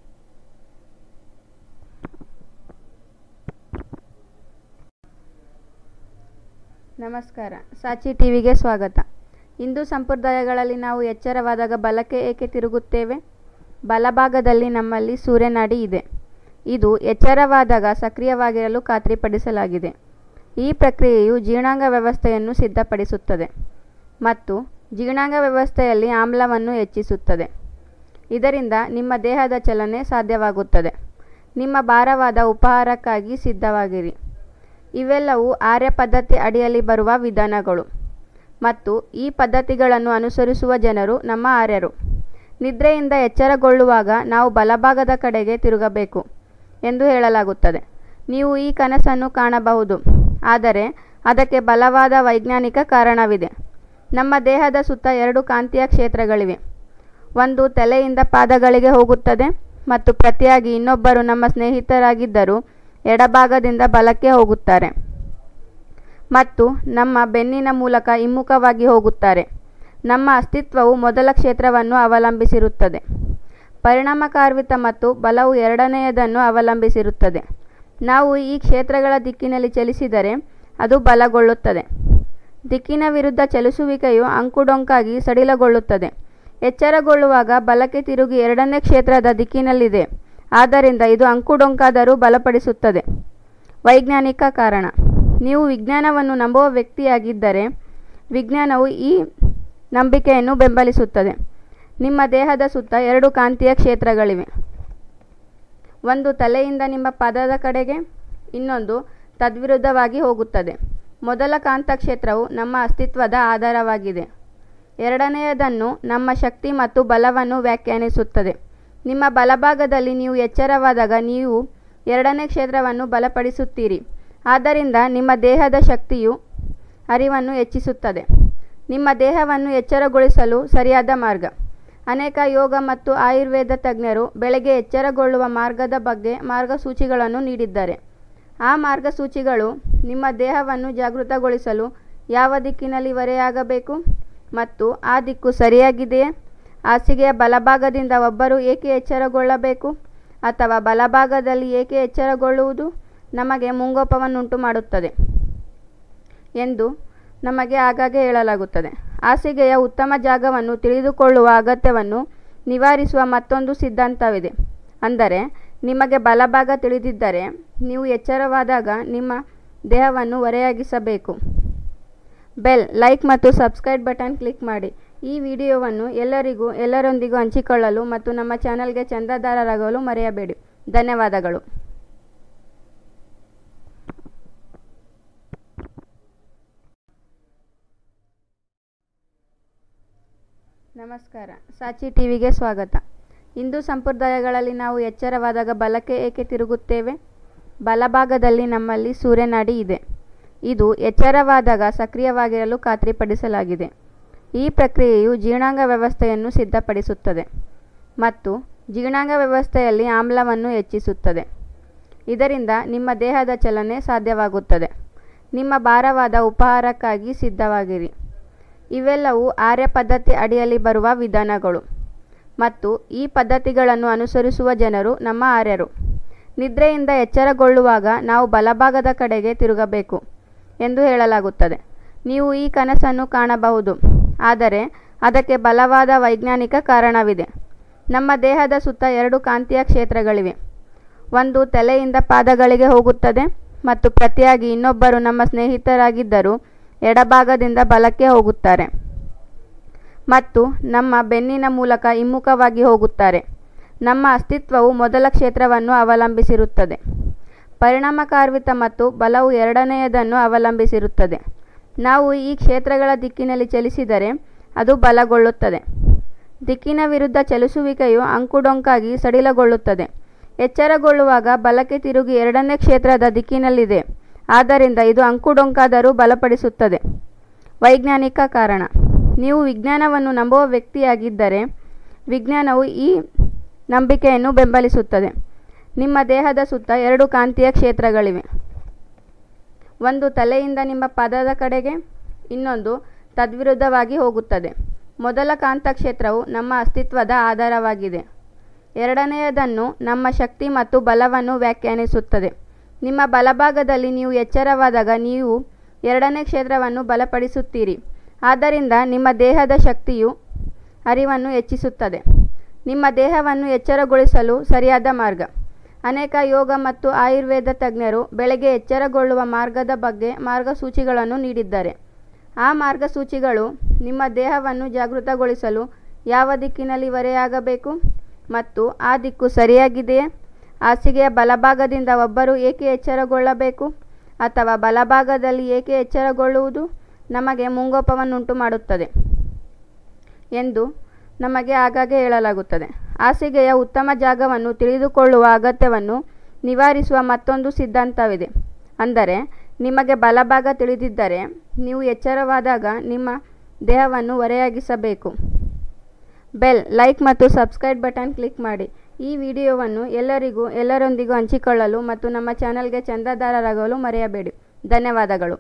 ನಮಸ್ಕಾರ ಸಾಚಿ ಟಿವಿಗೆ ಸ್ವಾಗತ ಹಿಂದೂ ಸಂಪ್ರದಾಯಗಳಲ್ಲಿ ನಾವು ಎಚ್ಚರವಾದಾಗ ಬಲಕ್ಕೆ ಏಕೆ ತಿರುಗುತ್ತೇವೆ ಬಲಭಾಗದಲ್ಲಿ ನಮ್ಮಲ್ಲಿ ಸೂರ್ಯನಾಡಿ ಇದೆ ಇದು ಎಚ್ಚರವಾದಾಗ ಸಕ್ರಿಯವಾಗಿರಲು ಖಾತ್ರಿಪಡಿಸಲಾಗಿದೆ ಈ ಪ್ರಕ್ರಿಯೆಯು ಜೀರ್ಣಾಂಗ ವ್ಯವಸ್ಥೆಯನ್ನು ಸಿದ್ಧಪಡಿಸುತ್ತದೆ ಮತ್ತು ಜೀರ್ಣಾಂಗ ವ್ಯವಸ್ಥೆಯಲ್ಲಿ ಆಮ್ಲವನ್ನು ಹೆಚ್ಚಿಸುತ್ತದೆ ಇದರಿಂದ ನಿಮ್ಮ ದೇಹದ ಚಲನೆ ಸಾಧ್ಯವಾಗುತ್ತದೆ ನಿಮ್ಮ ಭಾರವಾದ ಉಪಹಾರಕ್ಕಾಗಿ ಸಿದ್ಧವಾಗಿರಿ ಇವೆಲ್ಲವೂ ಆರ್ಯ ಪದ್ಧತಿ ಅಡಿಯಲ್ಲಿ ಬರುವ ವಿಧಾನಗಳು ಮತ್ತು ಈ ಪದ್ಧತಿಗಳನ್ನು ಅನುಸರಿಸುವ ಜನರು ನಮ್ಮ ಆರ್ಯರು ನಿದ್ರೆಯಿಂದ ಎಚ್ಚರಗೊಳ್ಳುವಾಗ ನಾವು ಬಲಭಾಗದ ಕಡೆಗೆ ತಿರುಗಬೇಕು ಎಂದು ಹೇಳಲಾಗುತ್ತದೆ ನೀವು ಈ ಕನಸನ್ನು ಕಾಣಬಹುದು ಆದರೆ ಅದಕ್ಕೆ ಬಲವಾದ ವೈಜ್ಞಾನಿಕ ಕಾರಣವಿದೆ ನಮ್ಮ ದೇಹದ ಸುತ್ತ ಎರಡು ಕಾಂತೀಯ ಕ್ಷೇತ್ರಗಳಿವೆ ಒಂದು ತಲೆಯಿಂದ ಪಾದಗಳಿಗೆ ಹೋಗುತ್ತದೆ ಮತ್ತು ಪ್ರತಿಯಾಗಿ ಇನ್ನೊಬ್ಬರು ನಮ್ಮ ಸ್ನೇಹಿತರಾಗಿದ್ದರೂ ಎಡಭಾಗದಿಂದ ಬಲಕ್ಕೆ ಹೋಗುತ್ತಾರೆ ಮತ್ತು ನಮ್ಮ ಬೆನ್ನಿನ ಮೂಲಕ ಹಿಮ್ಮುಖವಾಗಿ ಹೋಗುತ್ತಾರೆ ನಮ್ಮ ಅಸ್ತಿತ್ವವು ಮೊದಲ ಕ್ಷೇತ್ರವನ್ನು ಅವಲಂಬಿಸಿರುತ್ತದೆ ಪರಿಣಾಮಕಾರಿತ್ವ ಮತ್ತು ಬಲವು ಎರಡನೆಯದನ್ನು ಅವಲಂಬಿಸಿರುತ್ತದೆ ನಾವು ಈ ಕ್ಷೇತ್ರಗಳ ದಿಕ್ಕಿನಲ್ಲಿ ಚಲಿಸಿದರೆ ಅದು ಬಲಗೊಳ್ಳುತ್ತದೆ ದಿಕ್ಕಿನ ವಿರುದ್ಧ ಚಲಿಸುವಿಕೆಯು ಅಂಕುಡೊಂಕಾಗಿ ಸಡಿಲಗೊಳ್ಳುತ್ತದೆ ಎಚ್ಚರಗೊಳ್ಳುವಾಗ ಬಲಕ್ಕೆ ತಿರುಗಿ ಎರಡನೇ ಕ್ಷೇತ್ರದ ದಿಕ್ಕಿನಲ್ಲಿದೆ ಆದ್ದರಿಂದ ಇದು ಅಂಕುಡೊಂಕಾದರೂ ಬಲಪಡಿಸುತ್ತದೆ ವೈಜ್ಞಾನಿಕ ಕಾರಣ ನೀವು ವಿಜ್ಞಾನವನ್ನು ನಂಬುವ ವ್ಯಕ್ತಿಯಾಗಿದ್ದರೆ ವಿಜ್ಞಾನವು ಈ ನಂಬಿಕೆಯನ್ನು ಬೆಂಬಲಿಸುತ್ತದೆ ನಿಮ್ಮ ದೇಹದ ಸುತ್ತ ಎರಡು ಕಾಂತೀಯ ಕ್ಷೇತ್ರಗಳಿವೆ ಒಂದು ತಲೆಯಿಂದ ನಿಮ್ಮ ಪಾದದ ಕಡೆಗೆ ಇನ್ನೊಂದು ತದ್ವಿರುದ್ಧವಾಗಿ ಹೋಗುತ್ತದೆ ಮೊದಲ ಕಾಂತಕ್ಷೇತ್ರವು ನಮ್ಮ ಅಸ್ತಿತ್ವದ ಆಧಾರವಾಗಿದೆ ಎರಡನೆಯದನ್ನು ನಮ್ಮ ಶಕ್ತಿ ಮತ್ತು ಬಲವನ್ನು ವ್ಯಾಖ್ಯಾನಿಸುತ್ತದೆ ನಿಮ್ಮ ಬಲಭಾಗದಲ್ಲಿ ನೀವು ಎಚ್ಚರವಾದಾಗ ನೀವು ಎರಡನೇ ಕ್ಷೇತ್ರವನ್ನು ಬಲಪಡಿಸುತ್ತೀರಿ ಆದ್ದರಿಂದ ನಿಮ್ಮ ದೇಹದ ಶಕ್ತಿಯು ಅರಿವನ್ನು ಹೆಚ್ಚಿಸುತ್ತದೆ ನಿಮ್ಮ ದೇಹವನ್ನು ಎಚ್ಚರಗೊಳಿಸಲು ಸರಿಯಾದ ಮಾರ್ಗ ಅನೇಕ ಯೋಗ ಮತ್ತು ಆಯುರ್ವೇದ ತಜ್ಞರು ಬೆಳಗ್ಗೆ ಎಚ್ಚರಗೊಳ್ಳುವ ಮಾರ್ಗದ ಬಗ್ಗೆ ಮಾರ್ಗಸೂಚಿಗಳನ್ನು ನೀಡಿದ್ದಾರೆ ಆ ಮಾರ್ಗಸೂಚಿಗಳು ನಿಮ್ಮ ದೇಹವನ್ನು ಜಾಗೃತಗೊಳಿಸಲು ಯಾವ ದಿಕ್ಕಿನಲ್ಲಿ ಹೊರೆಯಾಗಬೇಕು ಮತ್ತು ಆ ದಿಕ್ಕು ಸರಿಯಾಗಿದೆಯೇ ಹಾಸಿಗೆಯ ಬಲಭಾಗದಿಂದ ಒಬ್ಬರು ಏಕೆ ಎಚ್ಚರಗೊಳ್ಳಬೇಕು ಅಥವಾ ಬಲಭಾಗದಲ್ಲಿ ಏಕೆ ಎಚ್ಚರಗೊಳ್ಳುವುದು ನಮಗೆ ಮುಂಗೋಪವನ್ನುಂಟು ಮಾಡುತ್ತದೆ ಎಂದು ನಮಗೆ ಆಗಾಗ್ಗೆ ಹೇಳಲಾಗುತ್ತದೆ ಹಾಸಿಗೆಯ ಉತ್ತಮ ಜಾಗವನ್ನು ತಿಳಿದುಕೊಳ್ಳುವ ಅಗತ್ಯವನ್ನು ನಿವಾರಿಸುವ ಮತ್ತೊಂದು ಸಿದ್ಧಾಂತವಿದೆ ಅಂದರೆ ನಿಮಗೆ ಬಲಭಾಗ ತಿಳಿದಿದ್ದರೆ ನೀವು ಎಚ್ಚರವಾದಾಗ ನಿಮ್ಮ ದೇಹವನ್ನು ಹೊರೆಯಾಗಿಸಬೇಕು ಬೆಲ್ ಲೈಕ್ ಮತ್ತು ಸಬ್ಸ್ಕ್ರೈಬ್ ಬಟನ್ ಕ್ಲಿಕ್ ಮಾಡಿ ಈ ವಿಡಿಯೋವನ್ನು ಎಲ್ಲರಿಗೂ ಎಲ್ಲರೊಂದಿಗೂ ಹಂಚಿಕೊಳ್ಳಲು ಮತ್ತು ನಮ್ಮ ಚಾನಲ್ಗೆ ಚಂದಾದಾರರಾಗಲು ಮರೆಯಬೇಡಿ ಧನ್ಯವಾದಗಳು ನಮಸ್ಕಾರ ಸಾಚಿ ಟಿವಿಗೆ ಸ್ವಾಗತ ಹಿಂದೂ ಸಂಪ್ರದಾಯಗಳಲ್ಲಿ ನಾವು ಎಚ್ಚರವಾದಾಗ ಬಲಕ್ಕೆ ಏಕೆ ತಿರುಗುತ್ತೇವೆ ಬಲಭಾಗದಲ್ಲಿ ನಮ್ಮಲ್ಲಿ ಸೂರ್ಯನಾಡಿ ಇದೆ ಇದು ಎಚ್ಚರವಾದಾಗ ಸಕ್ರಿಯವಾಗಿರಲು ಖಾತ್ರಿಪಡಿಸಲಾಗಿದೆ ಈ ಪ್ರಕ್ರಿಯೆಯು ಜೀರ್ಣಾಂಗ ವ್ಯವಸ್ಥೆಯನ್ನು ಸಿದ್ಧಪಡಿಸುತ್ತದೆ ಮತ್ತು ಜೀರ್ಣಾಂಗ ವ್ಯವಸ್ಥೆಯಲ್ಲಿ ಆಮ್ಲವನ್ನು ಹೆಚ್ಚಿಸುತ್ತದೆ ಇದರಿಂದ ನಿಮ್ಮ ದೇಹದ ಚಲನೆ ಸಾಧ್ಯವಾಗುತ್ತದೆ ನಿಮ್ಮ ಭಾರವಾದ ಉಪಹಾರಕ್ಕಾಗಿ ಸಿದ್ಧವಾಗಿರಿ ಇವೆಲ್ಲವೂ ಆರ್ಯ ಪದ್ಧತಿ ಅಡಿಯಲ್ಲಿ ಬರುವ ವಿಧಾನಗಳು ಮತ್ತು ಈ ಪದ್ಧತಿಗಳನ್ನು ಅನುಸರಿಸುವ ಜನರು ನಮ್ಮ ಆರ್ಯರು ನಿದ್ರೆಯಿಂದ ಎಚ್ಚರಗೊಳ್ಳುವಾಗ ನಾವು ಬಲಭಾಗದ ಕಡೆಗೆ ತಿರುಗಬೇಕು ಎಂದು ಹೇಳಲಾಗುತ್ತದೆ ನೀವು ಈ ಕನಸನ್ನು ಕಾಣಬಹುದು ಆದರೆ ಅದಕ್ಕೆ ಬಲವಾದ ವೈಜ್ಞಾನಿಕ ಕಾರಣವಿದೆ ನಮ್ಮ ದೇಹದ ಸುತ್ತ ಎರಡು ಕಾಂತೀಯ ಕ್ಷೇತ್ರಗಳಿವೆ ಒಂದು ತಲೆಯಿಂದ ಪಾದಗಳಿಗೆ ಹೋಗುತ್ತದೆ ಮತ್ತು ಪ್ರತಿಯಾಗಿ ಇನ್ನೊಬ್ಬರು ನಮ್ಮ ಸ್ನೇಹಿತರಾಗಿದ್ದರೂ ಎಡಭಾಗದಿಂದ ಬಲಕ್ಕೆ ಹೋಗುತ್ತಾರೆ ಮತ್ತು ನಮ್ಮ ಬೆನ್ನಿನ ಮೂಲಕ ಹಿಮ್ಮುಖವಾಗಿ ಹೋಗುತ್ತಾರೆ ನಮ್ಮ ಅಸ್ತಿತ್ವವು ಮೊದಲ ಕ್ಷೇತ್ರವನ್ನು ಅವಲಂಬಿಸಿರುತ್ತದೆ ಪರಿಣಾಮಕಾರಿತ ಮತ್ತು ಬಲವು ಎರಡನೆಯದನ್ನು ಅವಲಂಬಿಸಿರುತ್ತದೆ ನಾವು ಈ ಕ್ಷೇತ್ರಗಳ ದಿಕ್ಕಿನಲ್ಲಿ ಚಲಿಸಿದರೆ ಅದು ಬಲಗೊಳ್ಳುತ್ತದೆ ದಿಕ್ಕಿನ ವಿರುದ್ಧ ಚಲಿಸುವಿಕೆಯು ಅಂಕುಡೊಂಕಾಗಿ ಸಡಿಲಗೊಳ್ಳುತ್ತದೆ ಎಚ್ಚರಗೊಳ್ಳುವಾಗ ಬಲಕ್ಕೆ ತಿರುಗಿ ಎರಡನೇ ಕ್ಷೇತ್ರದ ದಿಕ್ಕಿನಲ್ಲಿದೆ ಆದ್ದರಿಂದ ಇದು ಅಂಕುಡೊಂಕಾದರೂ ಬಲಪಡಿಸುತ್ತದೆ ವೈಜ್ಞಾನಿಕ ಕಾರಣ ನೀವು ವಿಜ್ಞಾನವನ್ನು ನಂಬುವ ವ್ಯಕ್ತಿಯಾಗಿದ್ದರೆ ವಿಜ್ಞಾನವು ಈ ನಂಬಿಕೆಯನ್ನು ಬೆಂಬಲಿಸುತ್ತದೆ ನಿಮ್ಮ ದೇಹದ ಸುತ್ತ ಎರಡು ಕಾಂತೀಯ ಕ್ಷೇತ್ರಗಳಿವೆ ಒಂದು ತಲೆಯಿಂದ ನಿಮ್ಮ ಪಾದದ ಕಡೆಗೆ ಇನ್ನೊಂದು ತದ್ವಿರುದ್ಧವಾಗಿ ಹೋಗುತ್ತದೆ ಮೊದಲ ಕಾಂತಕ್ಷೇತ್ರವು ನಮ್ಮ ಅಸ್ತಿತ್ವದ ಆಧಾರವಾಗಿದೆ ಎರಡನೆಯದನ್ನು ನಮ್ಮ ಶಕ್ತಿ ಮತ್ತು ಬಲವನ್ನು ವ್ಯಾಖ್ಯಾನಿಸುತ್ತದೆ ನಿಮ್ಮ ಬಲಭಾಗದಲ್ಲಿ ನೀವು ಎಚ್ಚರವಾದಾಗ ನೀವು ಎರಡನೇ ಕ್ಷೇತ್ರವನ್ನು ಬಲಪಡಿಸುತ್ತೀರಿ ಆದ್ದರಿಂದ ನಿಮ್ಮ ದೇಹದ ಶಕ್ತಿಯು ಅರಿವನ್ನು ಹೆಚ್ಚಿಸುತ್ತದೆ ನಿಮ್ಮ ದೇಹವನ್ನು ಎಚ್ಚರಗೊಳಿಸಲು ಸರಿಯಾದ ಮಾರ್ಗ ಅನೇಕ ಯೋಗ ಮತ್ತು ಆಯುರ್ವೇದ ತಜ್ಞರು ಬೆಳಗ್ಗೆ ಎಚ್ಚರಗೊಳ್ಳುವ ಮಾರ್ಗದ ಬಗ್ಗೆ ಮಾರ್ಗಸೂಚಿಗಳನ್ನು ನೀಡಿದ್ದಾರೆ ಆ ಮಾರ್ಗಸೂಚಿಗಳು ನಿಮ್ಮ ದೇಹವನ್ನು ಜಾಗೃತಗೊಳಿಸಲು ಯಾವ ದಿಕ್ಕಿನಲ್ಲಿ ಹೊರೆಯಾಗಬೇಕು ಮತ್ತು ಆ ದಿಕ್ಕು ಸರಿಯಾಗಿದೆಯೇ ಹಾಸಿಗೆಯ ಬಲಭಾಗದಿಂದ ಒಬ್ಬರು ಏಕೆ ಎಚ್ಚರಗೊಳ್ಳಬೇಕು ಅಥವಾ ಬಲಭಾಗದಲ್ಲಿ ಏಕೆ ಎಚ್ಚರಗೊಳ್ಳುವುದು ನಮಗೆ ಮುಂಗೋಪವನ್ನುಂಟು ಮಾಡುತ್ತದೆ ಎಂದು ನಮಗೆ ಆಗಾಗ್ಗೆ ಹೇಳಲಾಗುತ್ತದೆ ಹಾಸಿಗೆಯ ಉತ್ತಮ ಜಾಗವನ್ನು ತಿಳಿದುಕೊಳ್ಳುವ ಅಗತ್ಯವನ್ನು ನಿವಾರಿಸುವ ಮತ್ತೊಂದು ಸಿದ್ಧಾಂತವಿದೆ ಅಂದರೆ ನಿಮಗೆ ಬಲಭಾಗ ತಿಳಿದಿದ್ದರೆ ನೀವು ಎಚ್ಚರವಾದಾಗ ನಿಮ್ಮ ದೇಹವನ್ನು ಹೊರೆಯಾಗಿಸಬೇಕು ಬೆಲ್ ಲೈಕ್ ಮತ್ತು ಸಬ್ಸ್ಕ್ರೈಬ್ ಬಟನ್ ಕ್ಲಿಕ್ ಮಾಡಿ ಈ ವಿಡಿಯೋವನ್ನು ಎಲ್ಲರಿಗೂ ಎಲ್ಲರೊಂದಿಗೂ ಹಂಚಿಕೊಳ್ಳಲು ಮತ್ತು ನಮ್ಮ ಚಾನಲ್ಗೆ ಚಂದಾದಾರರಾಗಲು ಮರೆಯಬೇಡಿ ಧನ್ಯವಾದಗಳು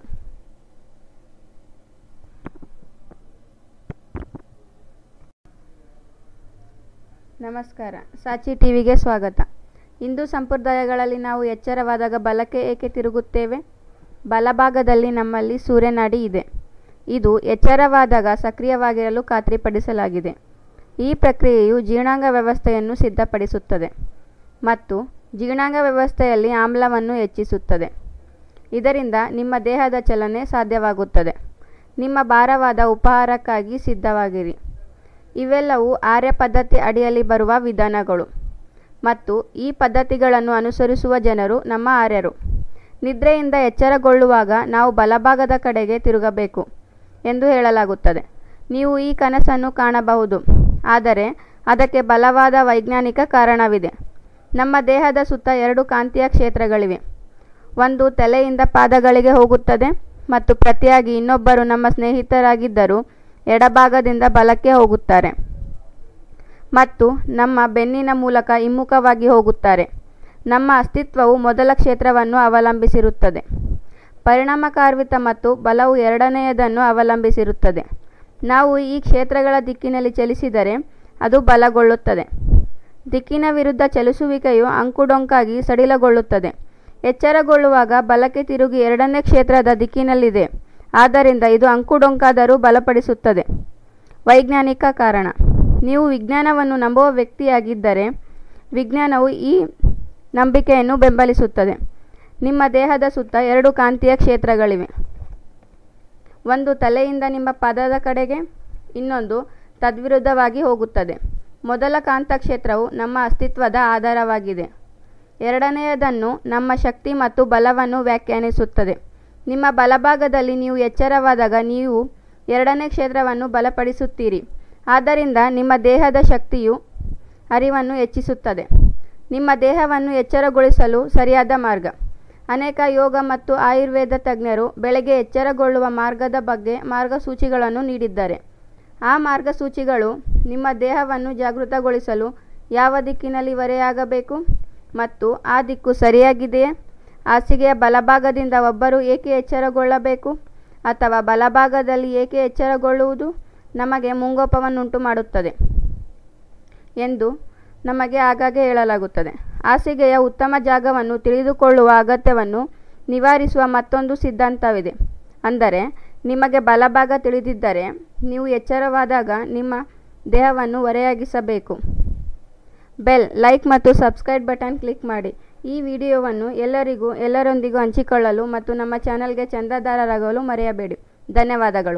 ನಮಸ್ಕಾರ ಸಾಚಿ ಟಿವಿಗೆ ಸ್ವಾಗತ ಹಿಂದೂ ಸಂಪ್ರದಾಯಗಳಲ್ಲಿ ನಾವು ಎಚ್ಚರವಾದಾಗ ಬಲಕ್ಕೆ ಏಕೆ ತಿರುಗುತ್ತೇವೆ ಬಲಭಾಗದಲ್ಲಿ ನಮ್ಮಲ್ಲಿ ಸೂರ್ಯನಾಡಿ ಇದೆ ಇದು ಎಚ್ಚರವಾದಾಗ ಸಕ್ರಿಯವಾಗಿರಲು ಖಾತ್ರಿಪಡಿಸಲಾಗಿದೆ ಈ ಪ್ರಕ್ರಿಯೆಯು ಜೀರ್ಣಾಂಗ ವ್ಯವಸ್ಥೆಯನ್ನು ಸಿದ್ಧಪಡಿಸುತ್ತದೆ ಮತ್ತು ಜೀರ್ಣಾಂಗ ವ್ಯವಸ್ಥೆಯಲ್ಲಿ ಆಮ್ಲವನ್ನು ಹೆಚ್ಚಿಸುತ್ತದೆ ಇದರಿಂದ ನಿಮ್ಮ ದೇಹದ ಚಲನೆ ಸಾಧ್ಯವಾಗುತ್ತದೆ ನಿಮ್ಮ ಭಾರವಾದ ಉಪಹಾರಕ್ಕಾಗಿ ಸಿದ್ಧವಾಗಿರಿ ಇವೆಲ್ಲವೂ ಆರ್ಯ ಪದ್ಧತಿ ಅಡಿಯಲ್ಲಿ ಬರುವ ವಿಧಾನಗಳು ಮತ್ತು ಈ ಪದ್ಧತಿಗಳನ್ನು ಅನುಸರಿಸುವ ಜನರು ನಮ್ಮ ಆರ್ಯರು ನಿದ್ರೆಯಿಂದ ಎಚ್ಚರಗೊಳ್ಳುವಾಗ ನಾವು ಬಲಭಾಗದ ಕಡೆಗೆ ತಿರುಗಬೇಕು ಎಂದು ಹೇಳಲಾಗುತ್ತದೆ ನೀವು ಈ ಕನಸನ್ನು ಕಾಣಬಹುದು ಆದರೆ ಅದಕ್ಕೆ ಬಲವಾದ ವೈಜ್ಞಾನಿಕ ಕಾರಣವಿದೆ ನಮ್ಮ ದೇಹದ ಸುತ್ತ ಎರಡು ಕಾಂತೀಯ ಕ್ಷೇತ್ರಗಳಿವೆ ಒಂದು ತಲೆಯಿಂದ ಪಾದಗಳಿಗೆ ಹೋಗುತ್ತದೆ ಮತ್ತು ಪ್ರತಿಯಾಗಿ ಇನ್ನೊಬ್ಬರು ನಮ್ಮ ಸ್ನೇಹಿತರಾಗಿದ್ದರೂ ಎಡಭಾಗದಿಂದ ಬಲಕ್ಕೆ ಹೋಗುತ್ತಾರೆ ಮತ್ತು ನಮ್ಮ ಬೆನ್ನಿನ ಮೂಲಕ ಹಿಮ್ಮುಖವಾಗಿ ಹೋಗುತ್ತಾರೆ ನಮ್ಮ ಅಸ್ತಿತ್ವವು ಮೊದಲ ಕ್ಷೇತ್ರವನ್ನು ಅವಲಂಬಿಸಿರುತ್ತದೆ ಪರಿಣಾಮಕಾರಿತ ಮತ್ತು ಬಲವು ಎರಡನೆಯದನ್ನು ಅವಲಂಬಿಸಿರುತ್ತದೆ ನಾವು ಈ ಕ್ಷೇತ್ರಗಳ ದಿಕ್ಕಿನಲ್ಲಿ ಚಲಿಸಿದರೆ ಅದು ಬಲಗೊಳ್ಳುತ್ತದೆ ದಿಕ್ಕಿನ ವಿರುದ್ಧ ಚಲಿಸುವಿಕೆಯು ಅಂಕುಡೊಂಕಾಗಿ ಸಡಿಲಗೊಳ್ಳುತ್ತದೆ ಎಚ್ಚರಗೊಳ್ಳುವಾಗ ಬಲಕ್ಕೆ ತಿರುಗಿ ಎರಡನೇ ಕ್ಷೇತ್ರದ ದಿಕ್ಕಿನಲ್ಲಿದೆ ಆದ್ದರಿಂದ ಇದು ಅಂಕುಡೊಂಕಾದರೂ ಬಲಪಡಿಸುತ್ತದೆ ವೈಜ್ಞಾನಿಕ ಕಾರಣ ನೀವು ವಿಜ್ಞಾನವನ್ನು ನಂಬುವ ವ್ಯಕ್ತಿಯಾಗಿದ್ದರೆ ವಿಜ್ಞಾನವು ಈ ನಂಬಿಕೆಯನ್ನು ಬೆಂಬಲಿಸುತ್ತದೆ ನಿಮ್ಮ ದೇಹದ ಸುತ್ತ ಎರಡು ಕಾಂತೀಯ ಕ್ಷೇತ್ರಗಳಿವೆ ಒಂದು ತಲೆಯಿಂದ ನಿಮ್ಮ ಪಾದದ ಕಡೆಗೆ ಇನ್ನೊಂದು ತದ್ವಿರುದ್ಧವಾಗಿ ಹೋಗುತ್ತದೆ ಮೊದಲ ಕಾಂತಕ್ಷೇತ್ರವು ನಮ್ಮ ಅಸ್ತಿತ್ವದ ಆಧಾರವಾಗಿದೆ ಎರಡನೆಯದನ್ನು ನಮ್ಮ ಶಕ್ತಿ ಮತ್ತು ಬಲವನ್ನು ವ್ಯಾಖ್ಯಾನಿಸುತ್ತದೆ ನಿಮ್ಮ ಬಲಭಾಗದಲ್ಲಿ ನೀವು ಎಚ್ಚರವಾದಾಗ ನೀವು ಎರಡನೇ ಕ್ಷೇತ್ರವನ್ನು ಬಲಪಡಿಸುತ್ತೀರಿ ಆದ್ದರಿಂದ ನಿಮ್ಮ ದೇಹದ ಶಕ್ತಿಯು ಅರಿವನ್ನು ಹೆಚ್ಚಿಸುತ್ತದೆ ನಿಮ್ಮ ದೇಹವನ್ನು ಎಚ್ಚರಗೊಳಿಸಲು ಸರಿಯಾದ ಮಾರ್ಗ ಅನೇಕ ಯೋಗ ಮತ್ತು ಆಯುರ್ವೇದ ತಜ್ಞರು ಬೆಳಗ್ಗೆ ಎಚ್ಚರಗೊಳ್ಳುವ ಮಾರ್ಗದ ಬಗ್ಗೆ ಮಾರ್ಗಸೂಚಿಗಳನ್ನು ನೀಡಿದ್ದಾರೆ ಆ ಮಾರ್ಗಸೂಚಿಗಳು ನಿಮ್ಮ ದೇಹವನ್ನು ಜಾಗೃತಗೊಳಿಸಲು ಯಾವ ದಿಕ್ಕಿನಲ್ಲಿ ಹೊರೆಯಾಗಬೇಕು ಮತ್ತು ಆ ದಿಕ್ಕು ಸರಿಯಾಗಿದೆಯೇ ಹಾಸಿಗೆಯ ಬಲಭಾಗದಿಂದ ಒಬ್ಬರು ಏಕೆ ಎಚ್ಚರಗೊಳ್ಳಬೇಕು ಅಥವಾ ಬಲಭಾಗದಲ್ಲಿ ಏಕೆ ಎಚ್ಚರಗೊಳ್ಳುವುದು ನಮಗೆ ಮುಂಗೋಪವನ್ನುಂಟು ಮಾಡುತ್ತದೆ ಎಂದು ನಮಗೆ ಆಗಾಗ್ಗೆ ಹೇಳಲಾಗುತ್ತದೆ ಹಾಸಿಗೆಯ ಉತ್ತಮ ಜಾಗವನ್ನು ತಿಳಿದುಕೊಳ್ಳುವ ಅಗತ್ಯವನ್ನು ನಿವಾರಿಸುವ ಮತ್ತೊಂದು ಸಿದ್ಧಾಂತವಿದೆ ಅಂದರೆ ನಿಮಗೆ ಬಲಭಾಗ ತಿಳಿದಿದ್ದರೆ ನೀವು ಎಚ್ಚರವಾದಾಗ ನಿಮ್ಮ ದೇಹವನ್ನು ಹೊರೆಯಾಗಿಸಬೇಕು ಬೆಲ್ ಲೈಕ್ ಮತ್ತು ಸಬ್ಸ್ಕ್ರೈಬ್ ಬಟನ್ ಕ್ಲಿಕ್ ಮಾಡಿ ಈ ವಿಡಿಯೋವನ್ನು ಎಲ್ಲರಿಗೂ ಎಲ್ಲರೊಂದಿಗೂ ಹಂಚಿಕೊಳ್ಳಲು ಮತ್ತು ನಮ್ಮ ಚಾನಲ್ಗೆ ಚಂದಾದಾರರಾಗಲು ಮರೆಯಬೇಡಿ ಧನ್ಯವಾದಗಳು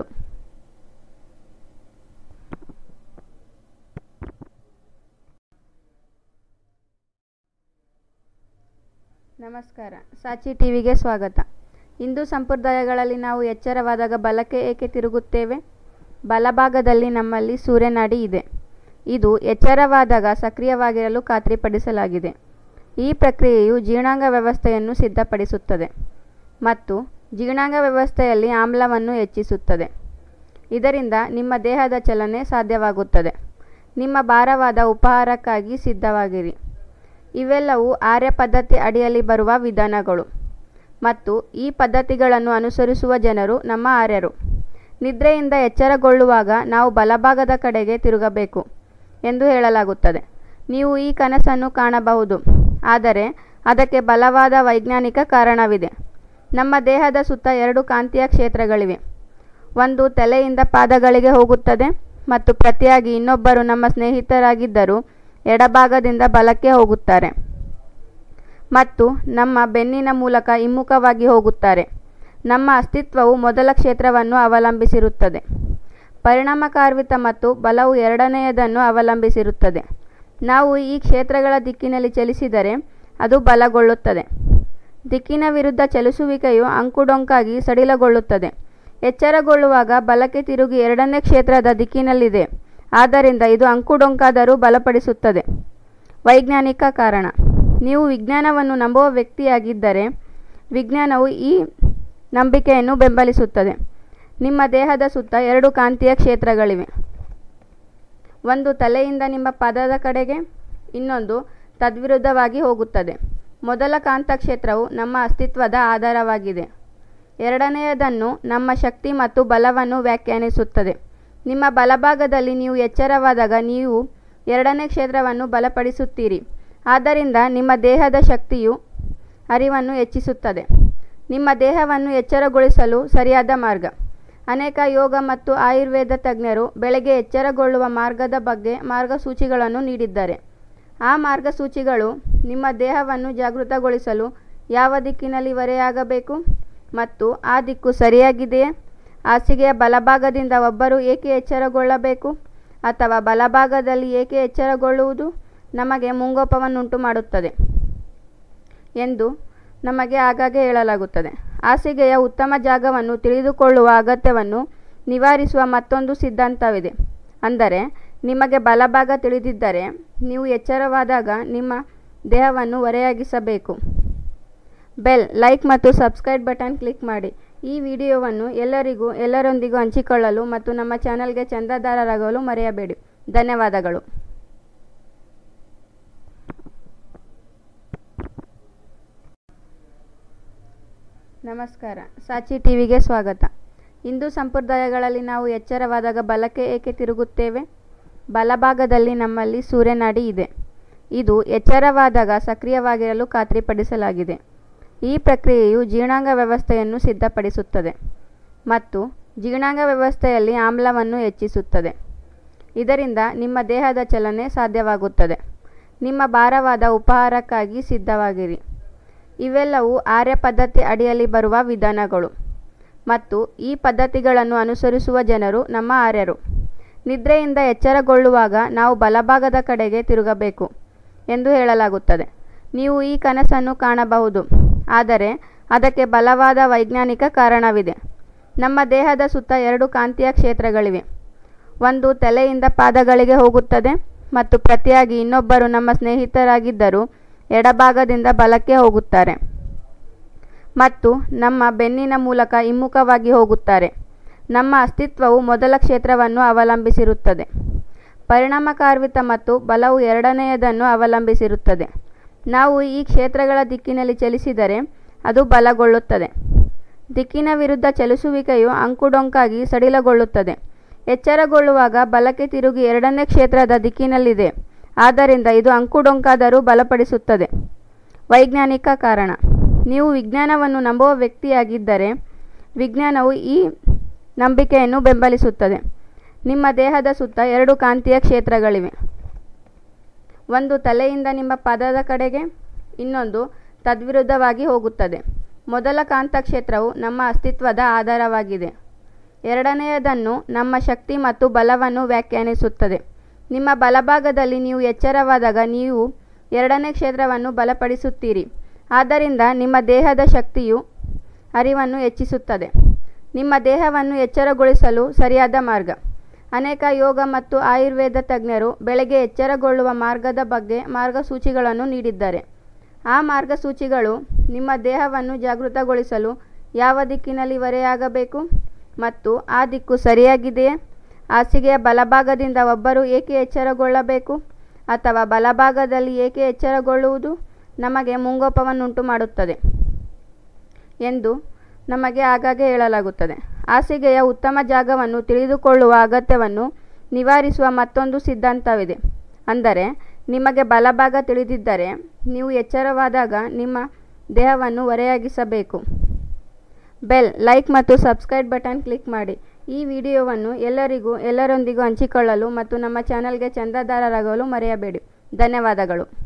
ನಮಸ್ಕಾರ ಸಾಚಿ ಟಿವಿಗೆ ಸ್ವಾಗತ ಹಿಂದೂ ಸಂಪ್ರದಾಯಗಳಲ್ಲಿ ನಾವು ಎಚ್ಚರವಾದಾಗ ಬಲಕ್ಕೆ ಏಕೆ ತಿರುಗುತ್ತೇವೆ ಬಲಭಾಗದಲ್ಲಿ ನಮ್ಮಲ್ಲಿ ಸೂರ್ಯನಾಡಿ ಇದೆ ಇದು ಎಚ್ಚರವಾದಾಗ ಸಕ್ರಿಯವಾಗಿರಲು ಖಾತ್ರಿಪಡಿಸಲಾಗಿದೆ ಈ ಪ್ರಕ್ರಿಯೆಯು ಜೀರ್ಣಾಂಗ ವ್ಯವಸ್ಥೆಯನ್ನು ಸಿದ್ಧಪಡಿಸುತ್ತದೆ ಮತ್ತು ಜೀರ್ಣಾಂಗ ವ್ಯವಸ್ಥೆಯಲ್ಲಿ ಆಮ್ಲವನ್ನು ಹೆಚ್ಚಿಸುತ್ತದೆ ಇದರಿಂದ ನಿಮ್ಮ ದೇಹದ ಚಲನೆ ಸಾಧ್ಯವಾಗುತ್ತದೆ ನಿಮ್ಮ ಭಾರವಾದ ಉಪಹಾರಕ್ಕಾಗಿ ಸಿದ್ಧವಾಗಿರಿ ಇವೆಲ್ಲವೂ ಆರ್ಯ ಪದ್ಧತಿ ಅಡಿಯಲ್ಲಿ ಬರುವ ವಿಧಾನಗಳು ಮತ್ತು ಈ ಪದ್ಧತಿಗಳನ್ನು ಅನುಸರಿಸುವ ಜನರು ನಮ್ಮ ಆರ್ಯರು ನಿದ್ರೆಯಿಂದ ಎಚ್ಚರಗೊಳ್ಳುವಾಗ ನಾವು ಬಲಭಾಗದ ಕಡೆಗೆ ತಿರುಗಬೇಕು ಎಂದು ಹೇಳಲಾಗುತ್ತದೆ ನೀವು ಈ ಕನಸನ್ನು ಕಾಣಬಹುದು ಆದರೆ ಅದಕ್ಕೆ ಬಲವಾದ ವೈಜ್ಞಾನಿಕ ಕಾರಣವಿದೆ ನಮ್ಮ ದೇಹದ ಸುತ್ತ ಎರಡು ಕಾಂತೀಯ ಕ್ಷೇತ್ರಗಳಿವೆ ಒಂದು ತಲೆಯಿಂದ ಪಾದಗಳಿಗೆ ಹೋಗುತ್ತದೆ ಮತ್ತು ಪ್ರತಿಯಾಗಿ ಇನ್ನೊಬ್ಬರು ನಮ್ಮ ಸ್ನೇಹಿತರಾಗಿದ್ದರೂ ಎಡಭಾಗದಿಂದ ಬಲಕ್ಕೆ ಹೋಗುತ್ತಾರೆ ಮತ್ತು ನಮ್ಮ ಬೆನ್ನಿನ ಮೂಲಕ ಹಿಮ್ಮುಖವಾಗಿ ಹೋಗುತ್ತಾರೆ ನಮ್ಮ ಅಸ್ತಿತ್ವವು ಮೊದಲ ಕ್ಷೇತ್ರವನ್ನು ಅವಲಂಬಿಸಿರುತ್ತದೆ ಪರಿಣಾಮಕಾರಿತ ಮತ್ತು ಬಲವು ಎರಡನೆಯದನ್ನು ಅವಲಂಬಿಸಿರುತ್ತದೆ ನಾವು ಈ ಕ್ಷೇತ್ರಗಳ ದಿಕ್ಕಿನಲ್ಲಿ ಚಲಿಸಿದರೆ ಅದು ಬಲಗೊಳ್ಳುತ್ತದೆ ದಿಕ್ಕಿನ ವಿರುದ್ಧ ಚಲಿಸುವಿಕೆಯು ಅಂಕುಡೊಂಕಾಗಿ ಸಡಿಲಗೊಳ್ಳುತ್ತದೆ ಎಚ್ಚರಗೊಳ್ಳುವಾಗ ಬಲಕ್ಕೆ ತಿರುಗಿ ಎರಡನೇ ಕ್ಷೇತ್ರದ ದಿಕ್ಕಿನಲ್ಲಿದೆ ಆದ್ದರಿಂದ ಇದು ಅಂಕುಡೊಂಕಾದರೂ ಬಲಪಡಿಸುತ್ತದೆ ವೈಜ್ಞಾನಿಕ ಕಾರಣ ನೀವು ವಿಜ್ಞಾನವನ್ನು ನಂಬುವ ವ್ಯಕ್ತಿಯಾಗಿದ್ದರೆ ವಿಜ್ಞಾನವು ಈ ನಂಬಿಕೆಯನ್ನು ಬೆಂಬಲಿಸುತ್ತದೆ ನಿಮ್ಮ ದೇಹದ ಸುತ್ತ ಎರಡು ಕಾಂತೀಯ ಕ್ಷೇತ್ರಗಳಿವೆ ಒಂದು ತಲೆಯಿಂದ ನಿಮ್ಮ ಪಾದದ ಕಡೆಗೆ ಇನ್ನೊಂದು ತದ್ವಿರುದ್ಧವಾಗಿ ಹೋಗುತ್ತದೆ ಮೊದಲ ಕಾಂತಕ್ಷೇತ್ರವು ನಮ್ಮ ಅಸ್ತಿತ್ವದ ಆಧಾರವಾಗಿದೆ ಎರಡನೆಯದನ್ನು ನಮ್ಮ ಶಕ್ತಿ ಮತ್ತು ಬಲವನ್ನು ವ್ಯಾಖ್ಯಾನಿಸುತ್ತದೆ ನಿಮ್ಮ ಬಲಭಾಗದಲ್ಲಿ ನೀವು ಎಚ್ಚರವಾದಾಗ ನೀವು ಎರಡನೇ ಕ್ಷೇತ್ರವನ್ನು ಬಲಪಡಿಸುತ್ತೀರಿ ಆದ್ದರಿಂದ ನಿಮ್ಮ ದೇಹದ ಶಕ್ತಿಯು ಅರಿವನ್ನು ಹೆಚ್ಚಿಸುತ್ತದೆ ನಿಮ್ಮ ದೇಹವನ್ನು ಎಚ್ಚರಗೊಳಿಸಲು ಸರಿಯಾದ ಮಾರ್ಗ ಅನೇಕ ಯೋಗ ಮತ್ತು ಆಯುರ್ವೇದ ತಜ್ಞರು ಬೆಳಗ್ಗೆ ಎಚ್ಚರಗೊಳ್ಳುವ ಮಾರ್ಗದ ಬಗ್ಗೆ ಮಾರ್ಗಸೂಚಿಗಳನ್ನು ನೀಡಿದ್ದಾರೆ ಆ ಮಾರ್ಗಸೂಚಿಗಳು ನಿಮ್ಮ ದೇಹವನ್ನು ಜಾಗೃತಗೊಳಿಸಲು ಯಾವ ದಿಕ್ಕಿನಲ್ಲಿ ಹೊರೆಯಾಗಬೇಕು ಮತ್ತು ಆ ದಿಕ್ಕು ಸರಿಯಾಗಿದೆಯೇ ಹಾಸಿಗೆಯ ಬಲಭಾಗದಿಂದ ಒಬ್ಬರು ಏಕೆ ಎಚ್ಚರಗೊಳ್ಳಬೇಕು ಅಥವಾ ಬಲಭಾಗದಲ್ಲಿ ಏಕೆ ಎಚ್ಚರಗೊಳ್ಳುವುದು ನಮಗೆ ಮುಂಗೋಪವನ್ನುಂಟು ಮಾಡುತ್ತದೆ ಎಂದು ನಮಗೆ ಆಗಾಗ್ಗೆ ಹೇಳಲಾಗುತ್ತದೆ ಹಾಸಿಗೆಯ ಉತ್ತಮ ಜಾಗವನ್ನು ತಿಳಿದುಕೊಳ್ಳುವ ಅಗತ್ಯವನ್ನು ನಿವಾರಿಸುವ ಮತ್ತೊಂದು ಸಿದ್ಧಾಂತವಿದೆ ಅಂದರೆ ನಿಮಗೆ ಬಲಭಾಗ ತಿಳಿದಿದ್ದರೆ ನೀವು ಎಚ್ಚರವಾದಾಗ ನಿಮ್ಮ ದೇಹವನ್ನು ಹೊರೆಯಾಗಿಸಬೇಕು ಬೆಲ್ ಲೈಕ್ ಮತ್ತು ಸಬ್ಸ್ಕ್ರೈಬ್ ಬಟನ್ ಕ್ಲಿಕ್ ಮಾಡಿ ಈ ವಿಡಿಯೋವನ್ನು ಎಲ್ಲರಿಗೂ ಎಲ್ಲರೊಂದಿಗೂ ಹಂಚಿಕೊಳ್ಳಲು ಮತ್ತು ನಮ್ಮ ಚಾನಲ್ಗೆ ಚಂದಾದಾರರಾಗಲು ಮರೆಯಬೇಡಿ ಧನ್ಯವಾದಗಳು ನಮಸ್ಕಾರ ಸಾಚಿ ಟಿವಿಗೆ ಸ್ವಾಗತ ಹಿಂದೂ ಸಂಪ್ರದಾಯಗಳಲ್ಲಿ ನಾವು ಎಚ್ಚರವಾದಾಗ ಬಲಕ್ಕೆ ಏಕೆ ತಿರುಗುತ್ತೇವೆ ಬಲಭಾಗದಲ್ಲಿ ನಮ್ಮಲ್ಲಿ ಸೂರ್ಯನಾಡಿ ಇದೆ ಇದು ಎಚ್ಚರವಾದಾಗ ಸಕ್ರಿಯವಾಗಿರಲು ಖಾತ್ರಿಪಡಿಸಲಾಗಿದೆ ಈ ಪ್ರಕ್ರಿಯೆಯು ಜೀರ್ಣಾಂಗ ವ್ಯವಸ್ಥೆಯನ್ನು ಸಿದ್ಧಪಡಿಸುತ್ತದೆ ಮತ್ತು ಜೀರ್ಣಾಂಗ ವ್ಯವಸ್ಥೆಯಲ್ಲಿ ಆಮ್ಲವನ್ನು ಹೆಚ್ಚಿಸುತ್ತದೆ ಇದರಿಂದ ನಿಮ್ಮ ದೇಹದ ಚಲನೆ ಸಾಧ್ಯವಾಗುತ್ತದೆ ನಿಮ್ಮ ಭಾರವಾದ ಉಪಹಾರಕ್ಕಾಗಿ ಸಿದ್ಧವಾಗಿರಿ ಇವೆಲ್ಲವೂ ಆರ್ಯ ಪದ್ಧತಿ ಅಡಿಯಲ್ಲಿ ಬರುವ ವಿಧಾನಗಳು ಮತ್ತು ಈ ಪದ್ಧತಿಗಳನ್ನು ಅನುಸರಿಸುವ ಜನರು ನಮ್ಮ ಆರ್ಯರು ನಿದ್ರೆಯಿಂದ ಎಚ್ಚರಗೊಳ್ಳುವಾಗ ನಾವು ಬಲಭಾಗದ ಕಡೆಗೆ ತಿರುಗಬೇಕು ಎಂದು ಹೇಳಲಾಗುತ್ತದೆ ನೀವು ಈ ಕನಸನ್ನು ಕಾಣಬಹುದು ಆದರೆ ಅದಕ್ಕೆ ಬಲವಾದ ವೈಜ್ಞಾನಿಕ ಕಾರಣವಿದೆ ನಮ್ಮ ದೇಹದ ಸುತ್ತ ಎರಡು ಕಾಂತೀಯ ಕ್ಷೇತ್ರಗಳಿವೆ ಒಂದು ತಲೆಯಿಂದ ಪಾದಗಳಿಗೆ ಹೋಗುತ್ತದೆ ಮತ್ತು ಪ್ರತಿಯಾಗಿ ಇನ್ನೊಬ್ಬರು ನಮ್ಮ ಸ್ನೇಹಿತರಾಗಿದ್ದರೂ ಎಡಭಾಗದಿಂದ ಬಲಕ್ಕೆ ಹೋಗುತ್ತಾರೆ ಮತ್ತು ನಮ್ಮ ಬೆನ್ನಿನ ಮೂಲಕ ಹಿಮ್ಮುಖವಾಗಿ ಹೋಗುತ್ತಾರೆ ನಮ್ಮ ಅಸ್ತಿತ್ವವು ಮೊದಲ ಕ್ಷೇತ್ರವನ್ನು ಅವಲಂಬಿಸಿರುತ್ತದೆ ಪರಿಣಾಮಕಾರಿತ ಮತ್ತು ಬಲವು ಎರಡನೆಯದನ್ನು ಅವಲಂಬಿಸಿರುತ್ತದೆ ನಾವು ಈ ಕ್ಷೇತ್ರಗಳ ದಿಕ್ಕಿನಲ್ಲಿ ಚಲಿಸಿದರೆ ಅದು ಬಲಗೊಳ್ಳುತ್ತದೆ ದಿಕ್ಕಿನ ವಿರುದ್ಧ ಚಲಿಸುವಿಕೆಯು ಅಂಕುಡೊಂಕಾಗಿ ಸಡಿಲಗೊಳ್ಳುತ್ತದೆ ಎಚ್ಚರಗೊಳ್ಳುವಾಗ ಬಲಕ್ಕೆ ತಿರುಗಿ ಎರಡನೇ ಕ್ಷೇತ್ರದ ದಿಕ್ಕಿನಲ್ಲಿದೆ ಆದ್ದರಿಂದ ಇದು ಅಂಕುಡೊಂಕಾದರೂ ಬಲಪಡಿಸುತ್ತದೆ ವೈಜ್ಞಾನಿಕ ಕಾರಣ ನೀವು ವಿಜ್ಞಾನವನ್ನು ನಂಬುವ ವ್ಯಕ್ತಿಯಾಗಿದ್ದರೆ ವಿಜ್ಞಾನವು ಈ ನಂಬಿಕೆಯನ್ನು ಬೆಂಬಲಿಸುತ್ತದೆ ನಿಮ್ಮ ದೇಹದ ಸುತ್ತ ಎರಡು ಕಾಂತೀಯ ಕ್ಷೇತ್ರಗಳಿವೆ ಒಂದು ತಲೆಯಿಂದ ನಿಮ್ಮ ಪಾದದ ಕಡೆಗೆ ಇನ್ನೊಂದು ತದ್ವಿರುದ್ಧವಾಗಿ ಹೋಗುತ್ತದೆ ಮೊದಲ ಕಾಂತಕ್ಷೇತ್ರವು ನಮ್ಮ ಅಸ್ತಿತ್ವದ ಆಧಾರವಾಗಿದೆ ಎರಡನೆಯದನ್ನು ನಮ್ಮ ಶಕ್ತಿ ಮತ್ತು ಬಲವನ್ನು ವ್ಯಾಖ್ಯಾನಿಸುತ್ತದೆ ನಿಮ್ಮ ಬಲಭಾಗದಲ್ಲಿ ನೀವು ಎಚ್ಚರವಾದಾಗ ನೀವು ಎರಡನೇ ಕ್ಷೇತ್ರವನ್ನು ಬಲಪಡಿಸುತ್ತೀರಿ ಆದ್ದರಿಂದ ನಿಮ್ಮ ದೇಹದ ಶಕ್ತಿಯು ಅರಿವನ್ನು ಹೆಚ್ಚಿಸುತ್ತದೆ ನಿಮ್ಮ ದೇಹವನ್ನು ಎಚ್ಚರಗೊಳಿಸಲು ಸರಿಯಾದ ಮಾರ್ಗ ಅನೇಕ ಯೋಗ ಮತ್ತು ಆಯುರ್ವೇದ ತಜ್ಞರು ಬೆಳಗ್ಗೆ ಎಚ್ಚರಗೊಳ್ಳುವ ಮಾರ್ಗದ ಬಗ್ಗೆ ಮಾರ್ಗಸೂಚಿಗಳನ್ನು ನೀಡಿದ್ದಾರೆ ಆ ಮಾರ್ಗಸೂಚಿಗಳು ನಿಮ್ಮ ದೇಹವನ್ನು ಜಾಗೃತಗೊಳಿಸಲು ಯಾವ ದಿಕ್ಕಿನಲ್ಲಿ ಹೊರೆಯಾಗಬೇಕು ಮತ್ತು ಆ ದಿಕ್ಕು ಸರಿಯಾಗಿದೆಯೇ ಹಾಸಿಗೆಯ ಬಲಭಾಗದಿಂದ ಒಬ್ಬರು ಏಕೆ ಎಚ್ಚರಗೊಳ್ಳಬೇಕು ಅಥವಾ ಬಲಭಾಗದಲ್ಲಿ ಏಕೆ ಎಚ್ಚರಗೊಳ್ಳುವುದು ನಮಗೆ ಮುಂಗೋಪವನ್ನುಂಟು ಮಾಡುತ್ತದೆ ಎಂದು ನಮಗೆ ಆಗಾಗ್ಗೆ ಹೇಳಲಾಗುತ್ತದೆ ಹಾಸಿಗೆಯ ಉತ್ತಮ ಜಾಗವನ್ನು ತಿಳಿದುಕೊಳ್ಳುವ ಅಗತ್ಯವನ್ನು ನಿವಾರಿಸುವ ಮತ್ತೊಂದು ಸಿದ್ಧಾಂತವಿದೆ ಅಂದರೆ ನಿಮಗೆ ಬಲಭಾಗ ತಿಳಿದಿದ್ದರೆ ನೀವು ಎಚ್ಚರವಾದಾಗ ನಿಮ್ಮ ದೇಹವನ್ನು ಹೊರೆಯಾಗಿಸಬೇಕು ಬೆಲ್ ಲೈಕ್ ಮತ್ತು ಸಬ್ಸ್ಕ್ರೈಬ್ ಬಟನ್ ಕ್ಲಿಕ್ ಮಾಡಿ ಈ ವಿಡಿಯೋವನ್ನು ಎಲ್ಲರಿಗೂ ಎಲ್ಲರೊಂದಿಗೂ ಹಂಚಿಕೊಳ್ಳಲು ಮತ್ತು ನಮ್ಮ ಚಾನಲ್ಗೆ ಚಂದಾದಾರರಾಗಲು ಮರೆಯಬೇಡಿ ಧನ್ಯವಾದಗಳು